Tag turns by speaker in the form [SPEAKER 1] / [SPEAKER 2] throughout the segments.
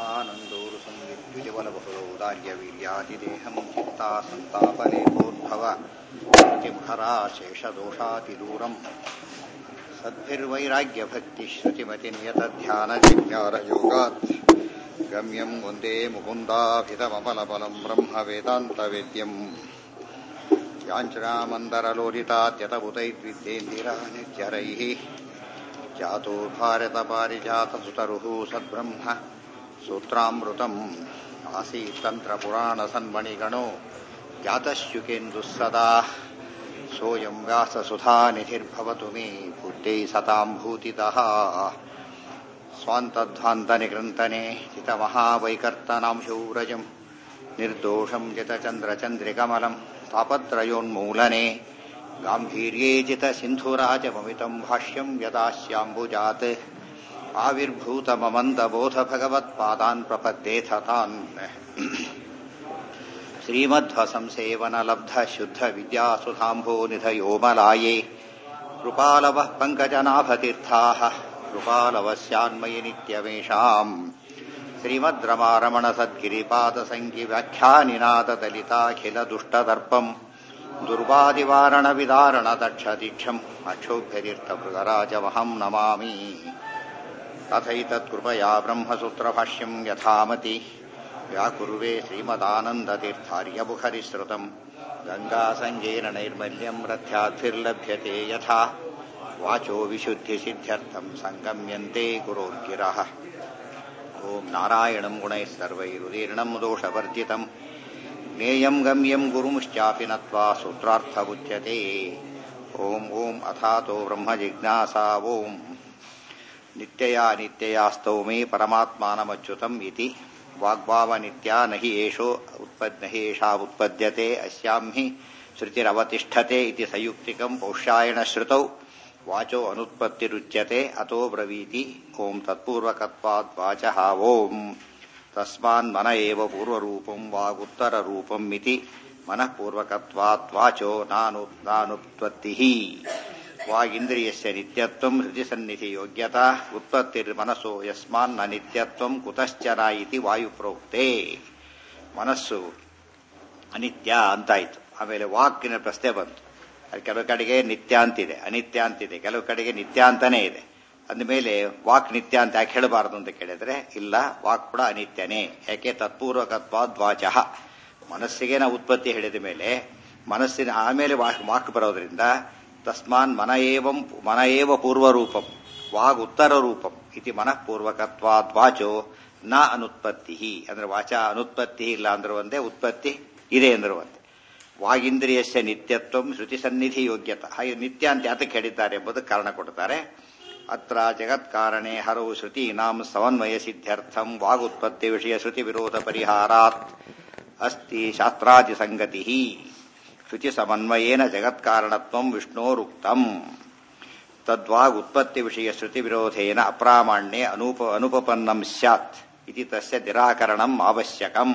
[SPEAKER 1] ब्रह्मानन्दोरु संविद्युजबलबहुलौदार्यवीर्यादिदेहं चित्ता सन्तापलेपोद्भव श्रुतिमुखरा शेषदोषातिदूरम् सद्भिर्वैराग्यभक्तिश्रुतिमतिनियतध्यानजिज्ञारयोगात् गम्यं वन्दे मुकुन्दाभितमबलबलं ब्रह्मवेदान्तवेद्यम् याञ्चनामन्दरलोलितात्यतबुतैर्विद्येन्दिरानित्यरैः जातो भारतपारिजातसुतरुः सद्ब्रह्म सूत्रामृतम् आसीत्तन्त्रपुराणसन्मणिगणो जातश्युकेन्दुः सदा सोऽयं व्याससुधानिधिर्भवतु मे बुद्धै सतां भूतितः स्वान्तध्वान्तनिकृन्तने चितमहावैकर्तनांशौरजम् निर्दोषं जितचन्द्रचन्द्रिकमलं तापत्रयोन्मूलने गाम्भीर्ये जितसिन्धुराजममितं भाष्यं यदास्याम्बुजात् आविर्भूतममन्दबोधभगवत्पादान् प्रपद्येथ तान् श्रीमध्वसंसेवनलब्धशुद्धविद्यासुधाम्भोनिधयोमलाये कृपालवः पङ्कजनाभतीर्थाः कृपालवस्यान्मयि नित्यमेषाम् श्रीमद्रमारमणसद्गिरिपादसङ्गिव्याख्यानिनादलिताखिलदुष्टदर्पम् दुर्वादिवारणविदारणदक्षदीक्षम् अक्षोभ्यतीर्थप्रगराजमहम् नमामि तथैतत्कृपया ब्रह्मसूत्रभाष्यम् यथामति व्याकुर्वे श्रीमदानन्दतीर्थार्यमुखरिश्रुतम् गङ्गासङ्गेन नैर्मल्यम् रथ्याद्भिर्लभ्यते यथा वाचो विशुद्धिसिद्ध्यर्थम् सङ्गम्यन्ते गुरोर्गिरः ॐ नारायणम् गुणैः सर्वैरुदीर्णम् दोषवर्जितम् ज्ञेयम् गम्यम् गुरुंश्चापि नत्वा सूत्रार्थमुच्यते ॐ ॐ अथातो ब्रह्मजिज्ञासा ॐ नित्यया नित्ययास्तौ मे परमात्मानमच्युतम् इति वाग्भावनित्या न हि एषो उत्पद् न हि एषा उत्पद्यते अस्याम् हि श्रुतिरवतिष्ठते इति संयुक्तिकम् पौष्यायणश्रुतौ वाचो अनुत्पत्तिरुच्यते अतो ब्रवीति ॐ तत्पूर्वकत्वात् वाचः ॐ तस्मान्मन एव पूर्वरूपम् वागुत्तररूपम् इति मनः पूर्वकत्वात् वाचो नानुत्पत्तिः वागिन्द्रियस्य नित्यत्वम् हृदिसन्निधियोग्यता उत्पत्तिर्मनसो ಯಸ್ಮಾನ್ನ ನಿತ್ಯತ್ವಂ ಕುತಶ್ಚನ ಇತಿ ವಾಯುಪ್ರೋಕ್ತೆ ಮನಸ್ಸು ಅನಿತ್ಯ ಅಂತಾಯ್ತು ಆಮೇಲೆ ವಾಕಿನ ಪ್ರಶ್ನೆ ಬಂತು ಅದು ಕೆಲವು ಕಡೆಗೆ ನಿತ್ಯ ಅಂತಿದೆ ಅನಿತ್ಯ ಅಂತಿದೆ ಕೆಲವು ಕಡೆಗೆ ನಿತ್ಯ ಅಂತಾನೆ ಇದೆ ಅಂದಮೇಲೆ ವಾಕ್ ನಿತ್ಯ ಅಂತ ಯಾಕೆ ಹೇಳಬಾರದು ಅಂತ ಕೇಳಿದ್ರೆ ಇಲ್ಲ ವಾಕ್ ಕೂಡ ಅನಿತ್ಯನೇ ಯಾಕೆ ತತ್ಪೂರ್ವಕತ್ವಾದ್ ವಾಚಃ ಮನಸ್ಸಿಗೆ ನಾವು ಉತ್ಪತ್ತಿ ಹೇಳಿದ ಮೇಲೆ ಮನಸ್ಸಿನ ಆಮೇಲೆ ವಾಕ್ ವಾಕ್ ಬರೋದ್ರಿಂದ ತಸ್ಮಾನ್ ಮನ ಏವಂ ಮನ ಏವ ಪೂರ್ವರೂಪಂ ವಾಗ್ ಉತ್ತರ ರೂಪಂ ಇತಿ ಮನಃಪೂರ್ವಕತ್ವಾದ್ ವಾಚೋ ನ ಅನುತ್ಪತ್ತಿ ಅಂದ್ರೆ ವಾಚ ಅನುತ್ಪತ್ತಿ ಇಲ್ಲ ಅಂದ್ರೆ ಒಂದೇ ಉತ್ಪತ್ತಿ ಇದೆ ಅಂದ್ರೆ ಒಂದೇ ವಾಗೀಂದ್ರಿಯಸ್ಯ ನಿತ್ಯತ್ವಂ ಶ್ರುತಿ ಸನ್ನಿಧಿ ಯೋಗ್ಯತ ಹಾಗೆ ನಿತ್ಯ ಅಂತ ಯಾತಕ್ಕೆ ಹೇಳಿದ್ದಾರೆ ಎಂಬುದಕ್ಕೆ ಕಾರಣ ಕೊಡ್ತಾರೆ ಅತ್ರ ಜಗತ್ಕಾರಣೆ ಹರವು ಶ್ರುತೀನಾಂ ಸಮನ್ವಯ ಸಿದ್ಧ್ಯರ್ಥಂ ವಾಗುತ್ಪತ್ತಿ ವಿಷಯ ಶ್ರುತಿ ವಿರೋಧ ಪರಿಹಾರಾತ್ ಅಸ್ತಿ ಶಾಸ್ತ್ರಾದಿ ಸಂಗತಿ ಶುಚಿ ಸಮನ್ವಯೇನ ಜಗತ್ಕಾರಣತ್ವಂ ವಿಷ್ಣೋರುಕ್ತಂ ತದ್ವಾಗ್ ಉತ್ಪತ್ತಿ ವಿಷಯ ಶ್ರುತಿ ವಿರೋಧೇನ ಅಪ್ರಾಮಾಣ್ಯೆ ಅನೂಪ ಅನುಪಪನ್ನಂ ಸ್ಯಾತ್ ಇತಿ ತಸ್ಯ ನಿರಾಕರಣಂ ಅವಶ್ಯಕಂ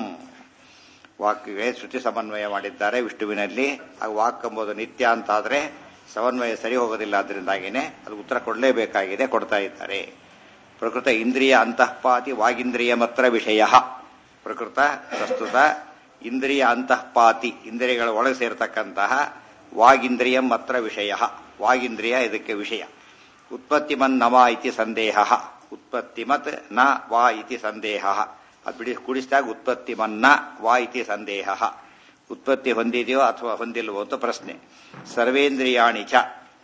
[SPEAKER 1] ವಾಕ್ಗೆ ಶ್ರುತಿ ಸಮನ್ವಯ ಮಾಡಿದ್ದಾರೆ ವಿಷ್ಣುವಿನಲ್ಲಿ ಆ ವಾಕ್ ಎಂಬುದು ನಿತ್ಯ ಅಂತಾದ್ರೆ ಸಮನ್ವಯ ಸರಿ ಹೋಗೋದಿಲ್ಲ ಅದರಿಂದಾಗಿನೇ ಅದು ಉತ್ತರ ಕೊಡಲೇಬೇಕಾಗಿದೆ ಕೊಡ್ತಾ ಇದ್ದಾರೆ ಪ್ರಕೃತ ಇಂದ್ರಿಯ ಅಂತಃಪಾತಿ ವಾಗೀಂದ್ರಿಯ ಮಾತ್ರ ವಿಷಯ ಪ್ರಕೃತ ಪ್ರಸ್ತುತ ಇಂದ್ರಿಯ ಅಂತಃಪಾತಿ ಇಂದ್ರಿಯಗಳ ಒಳಗೆ ಸೇರತಕ್ಕಂತಹ ವಾಗೀಂದ್ರಿಯ ಮಾತ್ರ ವಿಷಯ ವಾಗೀಂದ್ರಿಯ ಇದಕ್ಕೆ ವಿಷಯ ಉತ್ಪತ್ತಿಮನ್ ನವ ಇತಿ ಸಂದೇಹ ಉತ್ಪತ್ತಿಮತ್ ನ ವಾ ಇತಿ ಸಂದೇಹ ಅದು ಬಿಡಿ ಕುಡಿಸಿದಾಗ ಉತ್ಪತ್ತಿಮನ್ನ ವಾ ಇತಿ ಸಂದೇಹ ಉತ್ಪತ್ತಿ ಹೊಂದಿದೆಯೋ ಅಥವಾ ಹೊಂದಿಲ್ವೋ ಅಂತ ಪ್ರಶ್ನೆ ಸರ್ವೇಂದ್ರಿಯಾಣಿ ಚ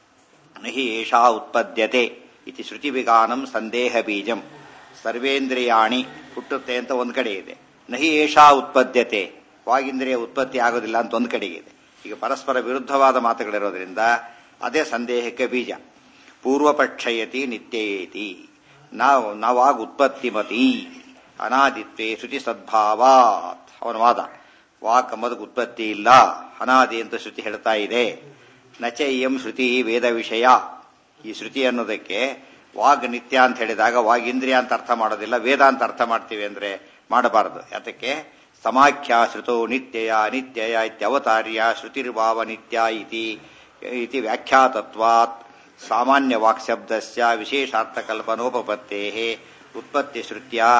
[SPEAKER 1] ನಹಿ ಏಷಾ ಉತ್ಪದ್ಯತೆ ಇತಿ ಶ್ರುತಿ ವಿಗಾನಂ ಸಂದೇಹ ಬೀಜಂ ಸರ್ವೇಂದ್ರಿಯಾಣಿ ಹುಟ್ಟುತ್ತೆ ಅಂತ ಒಂದ್ ಕಡೆ ಇದೆ ನಹಿ ಏಷಾ ಉತ್ಪದ್ಯತೆ ವಾಗಿಂದ್ರಿಯ ಉತ್ಪತ್ತಿ ಆಗೋದಿಲ್ಲ ಅಂತ ಒಂದ್ ಕಡೆಗೆ ಇದೆ ಈಗ ಪರಸ್ಪರ ವಿರುದ್ಧವಾದ ಮಾತುಗಳಿರೋದ್ರಿಂದ ಅದೇ ಸಂದೇಹಕ್ಕೆ ಬೀಜ ಪೂರ್ವಪಕ್ಷಯತಿ ನಿತ್ಯೇತಿ ನಾವು ನಾವಾಗ ಉತ್ಪತ್ತಿಮತಿ ಅನಾದಿತ್ವೇ ಶ್ರುತಿ ಸದ್ಭಾವಾತ್ ಅವನ ವಾದ ವಾಕ್ ಎಂಬುದಕ್ಕೆ ಉತ್ಪತ್ತಿ ಇಲ್ಲ ಅನಾದಿ ಅಂತ ಶ್ರುತಿ ಹೇಳ್ತಾ ಇದೆ ನಚಯ್ಯಂ ಶ್ರುತಿ ವೇದ ವಿಷಯ ಈ ಶ್ರುತಿ ಅನ್ನೋದಕ್ಕೆ ವಾಗ್ ನಿತ್ಯ ಅಂತ ಹೇಳಿದಾಗ ವಾಗ್ ಇಂದ್ರಿಯ ಅಂತ ಅರ್ಥ ಮಾಡೋದಿಲ್ಲ ವೇದ ಅಂತ ಅರ್ಥ ಮಾಡ್ತೀವಿ ಅಂದ್ರೆ ಮಾಡಬಾರದು ಯಾತಕ್ಕೆ ಸಮಾಖ್ಯಾ ಶ್ರುತೋ ನಿತ್ಯಯ ಅನಿತ್ಯಯ ಇತ್ಯವತಾರ್ಯ ಶ್ರುತಿರ್ಭಾವ ನಿತ್ಯ ಇತಿ ಇತಿ ವ್ಯಾಖ್ಯಾತತ್ವಾತ್ ಸಾಮಾನ್ಯ ವಾಕ್ಶಬ್ದಸ್ಯ ವಿಶೇಷಾರ್ಥಕಲ್ಪನೋಪಪತ್ತೇಃ ಉತ್ಪತ್ತಿ ಶ್ರುತ್ಯ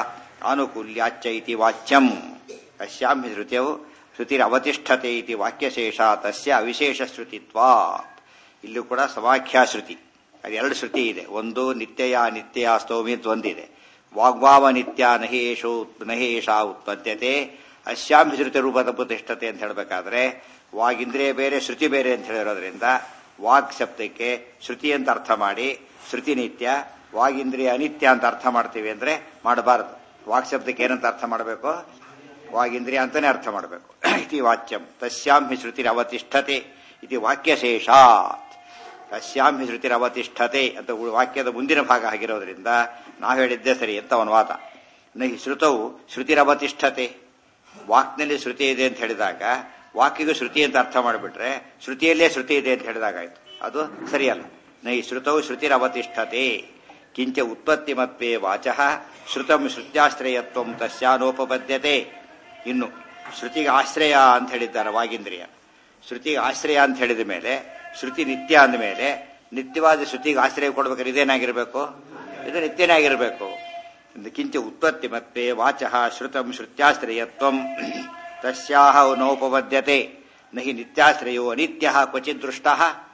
[SPEAKER 1] ಆನುಕೂಲ್ಯಾಚ್ಚ ಇತಿ ವಾಚ್ಯಂ ತಸ್ಯಾಂ ಹಿ ಶ್ರುತಿಯು ಶ್ರುತಿರವತಿಷ್ಠತೆ ಇತಿ ವಾಕ್ಯಶೇಷ ತಸ್ಯ ಅವಿಶೇಷ ಶ್ರುತಿತ್ವ ಇಲ್ಲೂ ಕೂಡ ಸಮಾಖ್ಯಾ ಶ್ರುತಿ ಅದು ಎರಡು ಶ್ರುತಿ ಇದೆ ಒಂದು ನಿತ್ಯಯ ನಿತ್ಯ ಸ್ತೋಮಿ ಅಂತ ಒಂದಿದೆ ವಾಗ್ವಾವ ನಿತ್ಯ ನಹೇಶು ನಹೇಶ ಉತ್ಪದ್ಯತೆ ಅಶ್ಯಾಂ ಹಿ ಶ್ರುತಿ ರೂಪದ ಪ್ರತಿಷ್ಠತೆ ಅಂತ ಹೇಳಬೇಕಾದ್ರೆ ವಾಗೀಂದ್ರಿಯ ಬೇರೆ ಶ್ರುತಿ ಬೇರೆ ಅಂತ ಹೇಳಿರೋದ್ರಿಂದ ವಾಗ್ ಶಬ್ದಕ್ಕೆ ಶ್ರುತಿ ಅಂತ ಅರ್ಥ ಮಾಡಿ ಶ್ರುತಿ ನಿತ್ಯ ವಾಗೀಂದ್ರಿಯ ಅನಿತ್ಯ ಅಂತ ಅರ್ಥ ಮಾಡ್ತೀವಿ ಅಂದ್ರೆ ಮಾಡಬಾರದು ವಾಕ್ ಶಬ್ದಕ್ಕೆ ಏನಂತ ಅರ್ಥ ಮಾಡಬೇಕು ವಾಗೀಂದ್ರಿಯ ಅಂತಾನೆ ಅರ್ಥ ಮಾಡಬೇಕು ಇತಿ ವಾಚ್ಯಂ ತಸ್ಯಾಂ ಹಿ ಶ್ರುತಿರವತಿಷ್ಠತೆ ಇತಿ ವಾಕ್ಯಶೇಷಾತ್ ತಸ್ಯಾಂ ಹಿ ಶ್ರುತಿರವತಿಷ್ಠತೆ ಅಂತ ವಾಕ್ಯದ ಮುಂದಿನ ಭಾಗ ಆಗಿರೋದ್ರಿಂದ ನಾವು ಹೇಳಿದ್ದೆ ಸರಿ ಅಂತ ಅವನ ವಾದ ನಹಿ ಶ್ರುತವು ಶ್ರುತಿರವತಿಷ್ಠತೆ ವಾಕ್ನಲ್ಲಿ ಶ್ರುತಿ ಇದೆ ಅಂತ ಹೇಳಿದಾಗ ವಾಕ್ಯಗೂ ಶ್ರುತಿ ಅಂತ ಅರ್ಥ ಮಾಡಿಬಿಟ್ರೆ ಶ್ರುತಿಯಲ್ಲೇ ಶ್ರುತಿ ಇದೆ ಅಂತ ಹೇಳಿದಾಗಾಯ್ತು ಅದು ಸರಿಯಲ್ಲ ನೈ ಶ್ರುತವು ಶ್ರುತಿರವತಿಷ್ಠತೆ ಕಿಂಚ ಉತ್ಪತ್ತಿ ಮತ್ವೇ ವಾಚಃ ಶ್ರುತಂ ಶ್ರುತ್ಯಾಶ್ರಯತ್ವಂ ತಸ್ಯಾನೋಪಬದ್ಧತೆ ಇನ್ನು ಶ್ರುತಿಗೆ ಆಶ್ರಯ ಅಂತ ಹೇಳಿದ್ದಾರೆ ವಾಗಿಂದ್ರಿಯ ಶ್ರುತಿಗೆ ಆಶ್ರಯ ಅಂತ ಹೇಳಿದ ಮೇಲೆ ಶ್ರುತಿ ನಿತ್ಯ ಅಂದ ಮೇಲೆ ನಿತ್ಯವಾದ ಶ್ರುತಿಗೆ ಆಶ್ರಯ ಕೊಡ್ಬೇಕಾದ್ರೆ ಇದೇನಾಗಿರ್ಬೇಕು ಇದು ನಿತ್ಯನೇ ಆಗಿರಬೇಕು ಕಿಂಚ ಉತ್ಪತ್ತಿ ಮತ್ತೆ ವಾಚಃ ಶ್ರುತಂ ಶ್ರುತ್ಯಾಶ್ರಯತ್ವಂ ತಸ್ಯಾಹ ನೋಪಬದ್ಧತೆ ನಹಿ ನಿತ್ಯಾಶ್ರಯೋ ಅನಿತ್ಯ ಕ್ವಚಿತ್ ದೃಷ್ಟ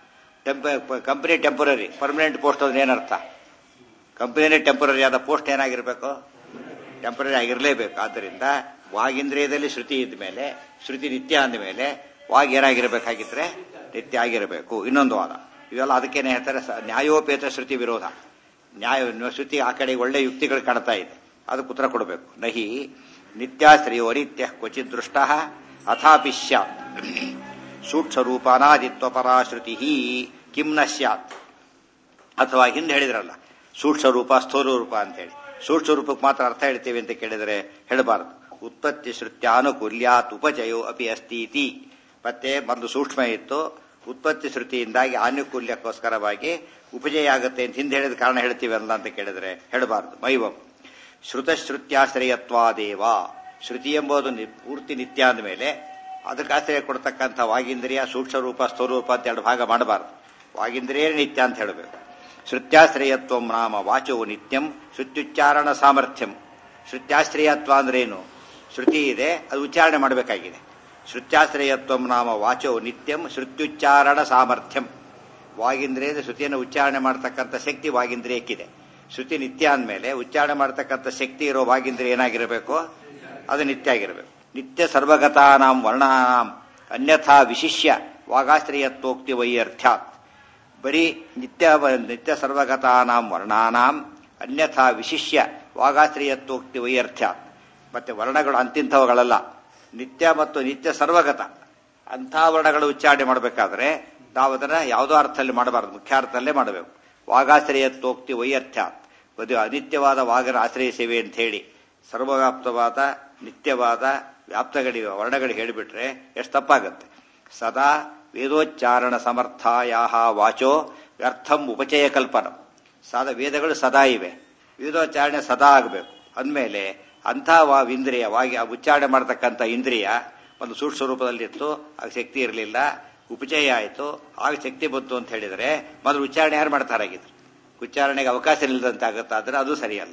[SPEAKER 1] ಕಂಪನಿ ಟೆಂಪರರಿ ಪರ್ಮನೆಂಟ್ ಪೋಸ್ಟ್ ಅಂದ್ರೆ ಏನರ್ಥ ಕಂಪನಿನೇ ಟೆಂಪರರಿ ಆದ ಪೋಸ್ಟ್ ಏನಾಗಿರ್ಬೇಕು ಟೆಂಪರರಿ ಆಗಿರಲೇಬೇಕು ಆದ್ದರಿಂದ ವಾಗಿಂದ್ರಿಯದಲ್ಲಿ ಶ್ರುತಿ ಇದ್ದ ಮೇಲೆ ಶ್ರುತಿ ನಿತ್ಯ ಅಂದ ಮೇಲೆ ವಾಗ ಏನಾಗಿರ್ಬೇಕಾಗಿದ್ರೆ ನಿತ್ಯ ಆಗಿರಬೇಕು ಇನ್ನೊಂದು ವಾದ ಇವೆಲ್ಲ ಅದಕ್ಕೇನೆ ಹೇಳ್ತಾರೆ ನ್ಯಾಯೋಪೇತ ಶ್ರುತಿ ವಿರೋಧ ನ್ಯಾಯ ಶ್ರುತಿ ಆ ಕಡೆ ಒಳ್ಳೆ ಯುಕ್ತಿಗಳು ಕಾಣ್ತಾ ಇದೆ ಅದಕ್ಕೆ ಉತ್ತರ ಕೊಡಬೇಕು ನಹಿ ನಿತ್ಯಾಶ್ರಯೋ ಅನಿತ್ಯ ಕ್ವಚಿತ್ ದೃಷ್ಟ ಅಥಾಪಿ ಸ್ಯಾತ್ ಸೂಕ್ಷ್ಮರೂಪಾನಾದಿತ್ವಪರಾ ಶ್ರುತಿ ಕಿಂ ನ ಸ್ಯಾತ್ ಅಥವಾ ಹಿಂದೆ ಹೇಳಿದ್ರಲ್ಲ ಸೂಕ್ಷ್ಮ ರೂಪ ಸ್ಥೂಲ ರೂಪ ಅಂತ ಹೇಳಿ ಸೂಕ್ಷ್ಮ ರೂಪಕ್ಕೆ ಮಾತ್ರ ಅರ್ಥ ಹೇಳ್ತೇವೆ ಅಂತ ಕೇಳಿದರೆ ಹೇಳಬಾರದು ಉತ್ಪತ್ತಿ ಶ್ರುತ್ಯಾನುಕೂಲ್ಯಾತ್ ಉಪಚಯೋ ಅಪಿ ಅಸ್ತೀತಿ ಮತ್ತೆ ಮೊದಲು ಸೂಕ್ಷ್ಮ ಇತ್ತು ಉತ್ಪತ್ತಿ ಶ್ರುತಿಯಿಂದಾಗಿ ಆನುಕೂಲ್ಯಕ್ಕೋಸ್ಕರವಾಗಿ ಉಪಜಯ ಆಗುತ್ತೆ ಅಂತ ಹಿಂದೆ ಹೇಳಿದ ಕಾರಣ ಹೇಳ್ತೀವಿ ಅಲ್ಲ ಅಂತ ಕೇಳಿದ್ರೆ ಹೇಳಬಾರದು ಮೈವಂ ಶ್ರುತಶ್ರುತ್ಯಾಶ್ರಯತ್ವಾದೇವ ಶ್ರುತಿ ಎಂಬುದು ಪೂರ್ತಿ ನಿತ್ಯ ಅಂದ ಮೇಲೆ ಅದಕ್ಕೆ ಆಶ್ರಯ ಕೊಡ್ತಕ್ಕಂಥ ವಾಗಿಂದ್ರಿಯ ಸೂಕ್ಷ್ಮ ರೂಪ ಸ್ಥೂರೂಪ ಅಂತ ಎರಡು ಭಾಗ ಮಾಡಬಾರದು ವಾಗಿಂದ್ರಿಯ ನಿತ್ಯ ಅಂತ ಹೇಳಬೇಕು ಶ್ರುತ್ಯಾಶ್ರಯತ್ವ ನಾಮ ವಾಚೋ ನಿತ್ಯಂ ಶ್ರುತ್ಯುಚ್ಚಾರಣ ಸಾಮರ್ಥ್ಯಂ ಶ್ರುತ್ಯಾಶ್ರಯತ್ವ ಅಂದ್ರೇನು ಶ್ರುತಿ ಇದೆ ಅದು ಉಚ್ಚಾರಣೆ ಮಾಡಬೇಕಾಗಿದೆ ಶ್ರುತ್ಯಾಶ್ರಯತ್ವ ನಾಮ ವಾಚೋ ನಿತ್ಯಂ ಶ್ರುತ್ಯುಚ್ಚಾರಣ ಸಾಮರ್ಥ್ಯಂ ವಾಗಿಂದ್ರಿಯದ ಶ್ರುತಿಯನ್ನು ಉಚ್ಚಾರಣೆ ಮಾಡತಕ್ಕಂಥ ಶಕ್ತಿ ವಾಗಿಂದ್ರಿಯಕ್ಕಿದೆ ಶ್ರುತಿ ನಿತ್ಯ ಅಂದಮೇಲೆ ಉಚ್ಚಾರಣೆ ಮಾಡತಕ್ಕಂಥ ಶಕ್ತಿ ಇರೋ ವಾಗಿಂದ್ರಿಯ ಏನಾಗಿರಬೇಕು ಅದು ನಿತ್ಯ ಆಗಿರಬೇಕು ನಿತ್ಯ ಸರ್ವಗತಾನಾಂ ವರ್ಣಾನಾಂ ಅನ್ಯಥಾ ವಿಶಿಷ್ಯ ವಾಗಾಶ್ರಯತ್ವೋಕ್ತಿ ವೈಯರ್ಥ್ಯಾತ್ ಬರೀ ನಿತ್ಯ ನಿತ್ಯ ಸರ್ವಗತಾನಾಂ ವರ್ಣಾನಾಂ ಅನ್ಯಥಾ ವಿಶಿಷ್ಯ ವಾಗಾಶ್ರಯತ್ವೋಕ್ತಿ ವೈಯರ್ಥ್ಯಾತ್ ಮತ್ತೆ ವರ್ಣಗಳು ಅಂತಿಂಥವುಗಳಲ್ಲ ನಿತ್ಯ ಮತ್ತು ನಿತ್ಯ ಸರ್ವಗತ ಅಂಥ ವರ್ಣಗಳು ಉಚ್ಚಾರಣೆ ಮಾಡಬೇಕಾದ್ರೆ ನಾವು ಅದನ್ನ ಯಾವುದೋ ಅರ್ಥದಲ್ಲಿ ಮಾಡಬಾರದು ಮುಖ್ಯಾರ್ಥದಲ್ಲೇ ಮಾಡಬೇಕು ವಾಗಾಶ್ರಯತ್ವೋಕ್ತಿ ವೈಯರ್ಥ್ಯಾತ್ ಅದು ಅನಿತ್ಯವಾದ ವಾಗರ ಆಶ್ರಯಿಸಿವೆ ಅಂತ ಹೇಳಿ ಸರ್ವವ್ಯಾಪ್ತವಾದ ನಿತ್ಯವಾದ ವ್ಯಾಪ್ತಗಳಿಗೆ ವರ್ಣಗಳಿಗೆ ಹೇಳಿಬಿಟ್ರೆ ಎಷ್ಟು ತಪ್ಪಾಗುತ್ತೆ ಸದಾ ವೇದೋಚ್ಚಾರಣ ಸಮರ್ಥಾಯ ವಾಚೋ ವ್ಯರ್ಥಂ ಉಪಚಯ ಕಲ್ಪನ ಸಾದ ವೇದಗಳು ಸದಾ ಇವೆ ವೇದೋಚ್ಚಾರಣೆ ಸದಾ ಆಗಬೇಕು ಅಂದಮೇಲೆ ಅಂಥ ವಾ ಇಂದ್ರಿಯ ವಾಗಿ ಉಚ್ಚಾರಣೆ ಮಾಡತಕ್ಕಂಥ ಇಂದ್ರಿಯ ಒಂದು ಸೂಕ್ಷ್ಮ ರೂಪದಲ್ಲಿತ್ತು ಆಗ ಶಕ್ತಿ ಇರಲಿಲ್ಲ ಉಪಚಯ ಆಯಿತು ಆಗ ಶಕ್ತಿ ಬಂತು ಅಂತ ಹೇಳಿದರೆ ಮೊದಲು ಉಚ್ಚಾರಣೆ ಯಾರು ಮಾಡ್ತಾರಾಗಿದ್ರು ಉಚ್ಚಾರಣೆಗೆ ಅವಕಾಶ ಇಲ್ಲದಂತೆ ಆಗುತ್ತಾದ್ರೆ ಅದು ಸರಿಯಲ್ಲ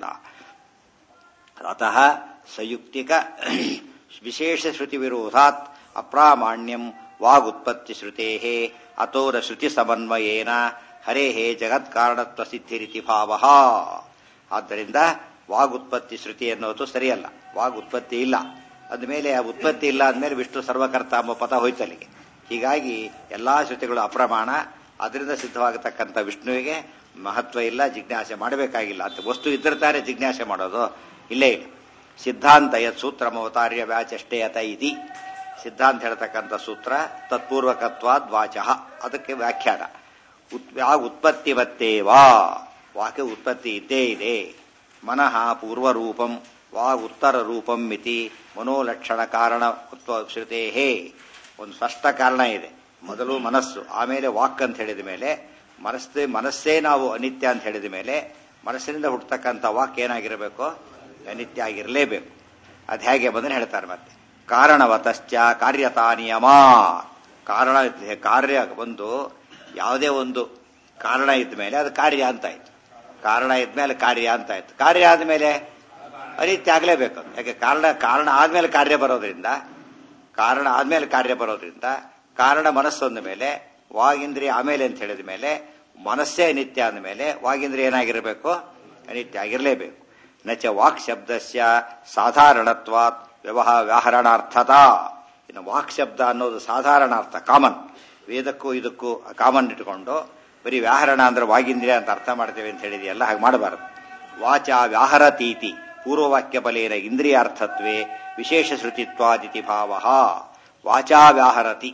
[SPEAKER 1] ಅತಃ ಸಂಯುಕ್ತಿಕ ವಿಶೇಷ ಶ್ರುತಿ ವಿರೋಧಾತ್ ಅಪ್ರಾಮಾಣ್ಯಂ ವಾಗುತ್ಪತ್ತಿ ಶ್ರುತೇ ಅತೋರ ಶ್ರುತಿ ಸಮನ್ವಯೇನ ಹರೇ ಜಗತ್ಕಾರಣತ್ವ ಸಿದ್ಧಿರಿತಿ ಭಾವ ಆದ್ದರಿಂದ ವಾಗುತ್ಪತ್ತಿ ಶ್ರುತಿ ಅನ್ನೋದು ಸರಿಯಲ್ಲ ವಾಗುತ್ಪತ್ತಿ ಇಲ್ಲ ಅಂದಮೇಲೆ ಆ ಉತ್ಪತ್ತಿ ಇಲ್ಲ ಅಂದಮೇಲೆ ವಿಷ್ಣು ಸರ್ವಕರ್ತ ಎಂಬ ಪದ ಹೋಯ್ತಲ್ಲಿಗೆ ಹೀಗಾಗಿ ಎಲ್ಲಾ ಶ್ರುತಿಗಳು ಅಪ್ರಮಾಣ ಅದರಿಂದ ಸಿದ್ಧವಾಗತಕ್ಕಂಥ ವಿಷ್ಣುವಿಗೆ ಮಹತ್ವ ಇಲ್ಲ ಜಿಜ್ಞಾಸೆ ಮಾಡಬೇಕಾಗಿಲ್ಲ ಅಂತ ವಸ್ತು ಇದ್ದಿರ್ತಾರೆ ಜಿಜ್ಞಾಸೆ ಮಾಡೋದು ಇಲ್ಲೇ ಇಲ್ಲ ಸಿದ್ಧಾಂತ ಯತ್ ಸೂತ್ರ ಅವತಾರ್ಯ ವ್ಯಾಚಷ್ಟೇ ಅತ ಇತಿ ಸಿದ್ಧಾಂತ ಹೇಳ್ತಕ್ಕಂಥ ಸೂತ್ರ ತತ್ಪೂರ್ವಕತ್ವಾದ್ ವಾಚಃ ಅದಕ್ಕೆ ವ್ಯಾಖ್ಯಾನ ಉತ್ಪತ್ತಿವತ್ತೇವಾ ವಾಕ್ಯ ಉತ್ಪತ್ತಿ ಇದ್ದೇ ಇದೆ ಮನಃ ಪೂರ್ವರೂಪಂ ವಾಗ್ ಉತ್ತರ ರೂಪಂ ಮಿತಿ ಮನೋಲಕ್ಷಣ ಕಾರಣ ಶ್ರುತೇ ಒಂದು ಸ್ಪಷ್ಟ ಕಾರಣ ಇದೆ ಮೊದಲು ಮನಸ್ಸು ಆಮೇಲೆ ವಾಕ್ ಅಂತ ಹೇಳಿದ ಮೇಲೆ ಮನಸ್ಸೇ ಮನಸ್ಸೇ ನಾವು ಅನಿತ್ಯ ಅಂತ ಹೇಳಿದ ಮೇಲೆ ಮನಸ್ಸಿನಿಂದ ಹುಟ್ಟತಕ್ಕಂಥ ವಾಕ್ ಏನಾಗಿರಬೇಕು ಅನಿತ್ಯ ಆಗಿರಲೇಬೇಕು ಅದು ಹೇಗೆ ಬಂದ್ರೆ ಹೇಳ್ತಾರೆ ಮತ್ತೆ ಕಾರಣವತಶ್ಚ ಕಾರ್ಯತಾ ನಿಯಮ ಕಾರಣ ಕಾರ್ಯ ಒಂದು ಯಾವುದೇ ಒಂದು ಕಾರಣ ಇದ್ದ ಮೇಲೆ ಅದು ಕಾರ್ಯ ಅಂತ ಆಯ್ತು ಕಾರಣ ಇದ್ಮೇಲೆ ಕಾರ್ಯ ಅಂತ ಆಯ್ತು ಕಾರ್ಯ ಆದ್ಮೇಲೆ ಅನಿತ್ಯ ಆಗಲೇಬೇಕು ಯಾಕೆ ಕಾರಣ ಕಾರಣ ಆದ್ಮೇಲೆ ಕಾರ್ಯ ಬರೋದ್ರಿಂದ ಕಾರಣ ಆದ್ಮೇಲೆ ಕಾರ್ಯ ಬರೋದ್ರಿಂದ ಕಾರಣ ಮನಸ್ಸೊಂದ ಮೇಲೆ ವಾಗಿಂದ್ರಿಯ ಆಮೇಲೆ ಅಂತ ಹೇಳಿದ ಮೇಲೆ ಮನಸ್ಸೇ ನಿತ್ಯ ಅಂದ ಮೇಲೆ ವಾಗಿಂದ್ರಿಯ ಏನಾಗಿರಬೇಕು ಅನಿತ್ಯ ಆಗಿರಲೇಬೇಕು ನಚ ವಾಕ್ ಶಬ್ದಸ್ಯ ಸಾಧಾರಣತ್ವಾತ್ ವ್ಯವಹ ವ್ಯಾಹರಣಾರ್ಥತಾ ಇನ್ನು ವಾಕ್ ಶಬ್ದ ಅನ್ನೋದು ಸಾಧಾರಣ ಅರ್ಥ ಕಾಮನ್ ವೇದಕ್ಕೂ ಇದಕ್ಕೂ ಕಾಮನ್ ಇಟ್ಕೊಂಡು ಬರೀ ವ್ಯಾಹರಣ ಅಂದ್ರೆ ವಾಗಿಂದ್ರಿಯ ಅಂತ ಅರ್ಥ ಮಾಡ್ತೇವೆ ಅಂತ ಹೇಳಿದೆಯಲ್ಲ ಹಾಗೆ ಮಾಡಬಾರದು ವಾಚ ವ್ಯಾಹರತೀತಿ ಪೂರ್ವವಾಕ್ಯ ಬಲೇನ ಇಂದ್ರಿಯಾರ್ಥತ್ವೇ ವಿಶೇಷ ಶ್ರುತಿತ್ವಾದಿತಿ ಭಾವ ವಾಚಾ ವ್ಯಾಹರತಿ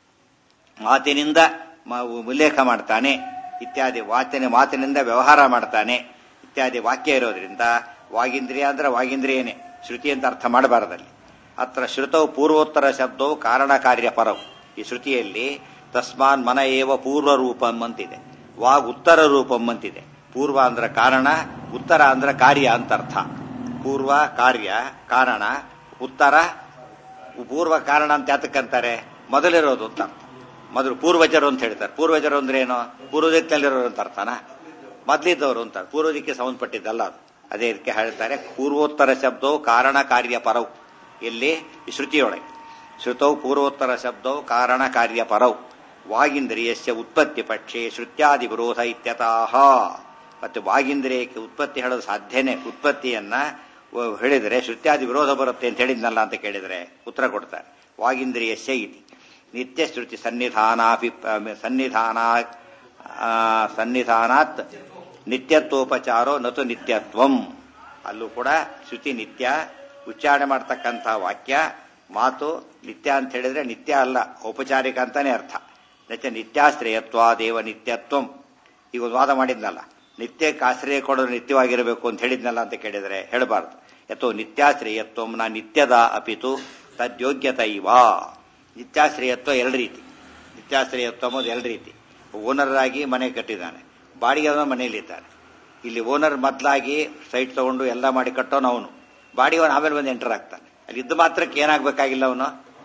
[SPEAKER 1] ಮಾತಿನಿಂದ ಮ- ಉಲ್ಲೇಖ ಮಾಡ್ತಾನೆ ಇತ್ಯಾದಿ ವಾಚನೆ ಮಾತಿನಿಂದ ವ್ಯವಹಾರ ಮಾಡ್ತಾನೆ ಇತ್ಯಾದಿ ವಾಕ್ಯ ಇರೋದ್ರಿಂದ ವಾಗಿಂದ್ರಿಯ ಅಂದ್ರೆ ವಾಗಿಂದ್ರಿಯನೇ ಶ್ರುತಿ ಅಂತ ಅರ್ಥ ಮಾಡಬಾರದಲ್ಲಿ ಅತ್ರ ಶ್ರುತವು ಪೂರ್ವೋತ್ತರ ಶಬ್ದವು ಕಾರಣ ಕಾರ್ಯ ಪರವು ಈ ಶ್ರುತಿಯಲ್ಲಿ ತಸ್ಮಾನ್ ಮನ ಏವ ಪೂರ್ವ ರೂಪಂ ಅಂತಿದೆ ವಾಗ್ ಉತ್ತರ ರೂಪಂ ಅಂತಿದೆ ಪೂರ್ವ ಅಂದ್ರೆ ಕಾರಣ ಉತ್ತರ ಅಂದ್ರೆ ಕಾರ್ಯ ಅಂತ ಅರ್ಥ ಪೂರ್ವ ಕಾರ್ಯ ಕಾರಣ ಉತ್ತರ ಪೂರ್ವ ಕಾರಣ ಅಂತ ಯಾತಕ್ಕಂತಾರೆ ಮೊದಲಿರೋದು ಅಂತ ಅರ್ಥ ಮೊದಲು ಪೂರ್ವಜರು ಅಂತ ಹೇಳ್ತಾರೆ ಪೂರ್ವಜರು ಅಂದ್ರೆ ಏನು ಪೂರ್ವದಿಕ್ಕಿನಲ್ಲಿರೋರು ಅಂತ ಅರ್ಥನಾ ಮೊದಲಿದ್ದವರು ಅಂತ ಪೂರ್ವದಿಕ್ಕೆ ಸಂಬಂಧಪಟ್ಟಿದ್ದಲ್ಲ ಅದು ಅದೇ ರೀತಿ ಹೇಳ್ತಾರೆ ಪೂರ್ವೋತ್ತರ ಶಬ್ದವು ಕಾರಣ ಕಾರ್ಯ ಪರವು ಇಲ್ಲಿ ಈ ಶ್ರುತಿಯೊಳಗೆ ಶ್ರುತೌ ಪೂರ್ವೋತ್ತರ ಶಬ್ದವು ಕಾರಣ ಕಾರ್ಯ ಪರವು ವಾಗಿಂದ್ರಿಯಸ್ಯ ಉತ್ಪತ್ತಿ ಪಕ್ಷೆ ಶ್ರುತ್ಯಾದಿ ವಿರೋಧ ಇತ್ಯತಃ ಮತ್ತೆ ವಾಗಿಂದ್ರಿಯಕ್ಕೆ ಉತ್ಪತ್ತಿ ಹೇಳೋದು ಸಾಧ್ಯನೇ ಉತ್ಪತ್ತಿಯನ್ನ ವ- ಹೇಳಿದರೆ ಶ್ರುತ್ಯಾದಿ ವಿರೋಧ ಬರುತ್ತೆ ಅಂತ ಹೇಳಿದ್ನಲ್ಲ ಅಂತ ಕೇಳಿದರೆ ಉತ್ತರ ಕೊಡ್ತಾರೆ ವಾಗಿಂದ್ರಿಯಸ್ಯ ಇತಿ ನಿತ್ಯ ಶ್ರುತಿ ಸನ್ನಿಧಾನಾಪಿ ಸನ್ನಿಧಾನ ಆ, ಸನ್ನಿಧಾನಾತ್ ನಿತ್ಯತ್ವೋಪಚಾರೋ ನತು ನಿತ್ಯತ್ವಂ ಅಲ್ಲೂ ಕೂಡ ಶ್ರುತಿ ನಿತ್ಯ ಉಚ್ಚಾರಣೆ ಮಾಡ್ತಕ್ಕಂಥ ವಾಕ್ಯ ಮಾತು ನಿತ್ಯ ಅಂತ ಹೇಳಿದ್ರೆ ನಿತ್ಯ ಅಲ್ಲ ಔಪಚಾರಿಕ ಅಂತಾನೆ ಅರ್ಥ ನಚ ನಿತ್ಯಾಶ್ರಯತ್ವ ದೇವ ನಿತ್ಯತ್ವಂ ಈಗ ಒಂದು ವಾದ ಮಾಡಿದ್ನಲ್ಲ ನಿತ್ಯಕ್ಕೆ ಆಶ್ರಯ ಕೊಡೋದು ನಿತ್ಯವಾಗಿರಬೇಕು ಅಂತ ಹೇಳಿದ್ನಲ್ಲ ಅಂತ ಕೇಳಿದರೆ ಹೇಳಬಾರ್ದು ಯಥೋ ನಿತ್ಯಾಶ್ರಯತ್ವಂ ನಾ ನಿತ್ಯದ ಅಪಿತು ತದ್ಯೋಗ್ಯತ ಇವ ನಿತ್ಯಾಶ್ರಯತ್ವ ಎರಡು ರೀತಿ ನಿತ್ಯಾಶ್ರಯತ್ವ ಅನ್ನೋದು ಎರಡು ರೀತಿ ಓನರ್ ಆಗಿ ಮನೆ ಕಟ್ಟಿದ್ದಾನೆ ಬಾಡಿಗೆ ಮನೆಯಲ್ಲಿದ್ದಾನೆ ಇಲ್ಲಿ ಓನರ್ ಮೊದಲಾಗಿ ಸೈಟ್ ತಗೊಂಡು ಎಲ್ಲ ಮಾಡಿ ಕಟ್ಟೋನು ಅವನು ಬಾಡಿಗೆವನು ಆಮೇಲೆ ಬಂದು ಎಂಟರ್ ಆಗ್ತಾನೆ ಅಲ್ಲಿ ಇದ್ದು ಮಾತ್ರಕ್ಕೆ ಏನಾಗಬೇಕಾಗಿಲ್ಲ ಅವನು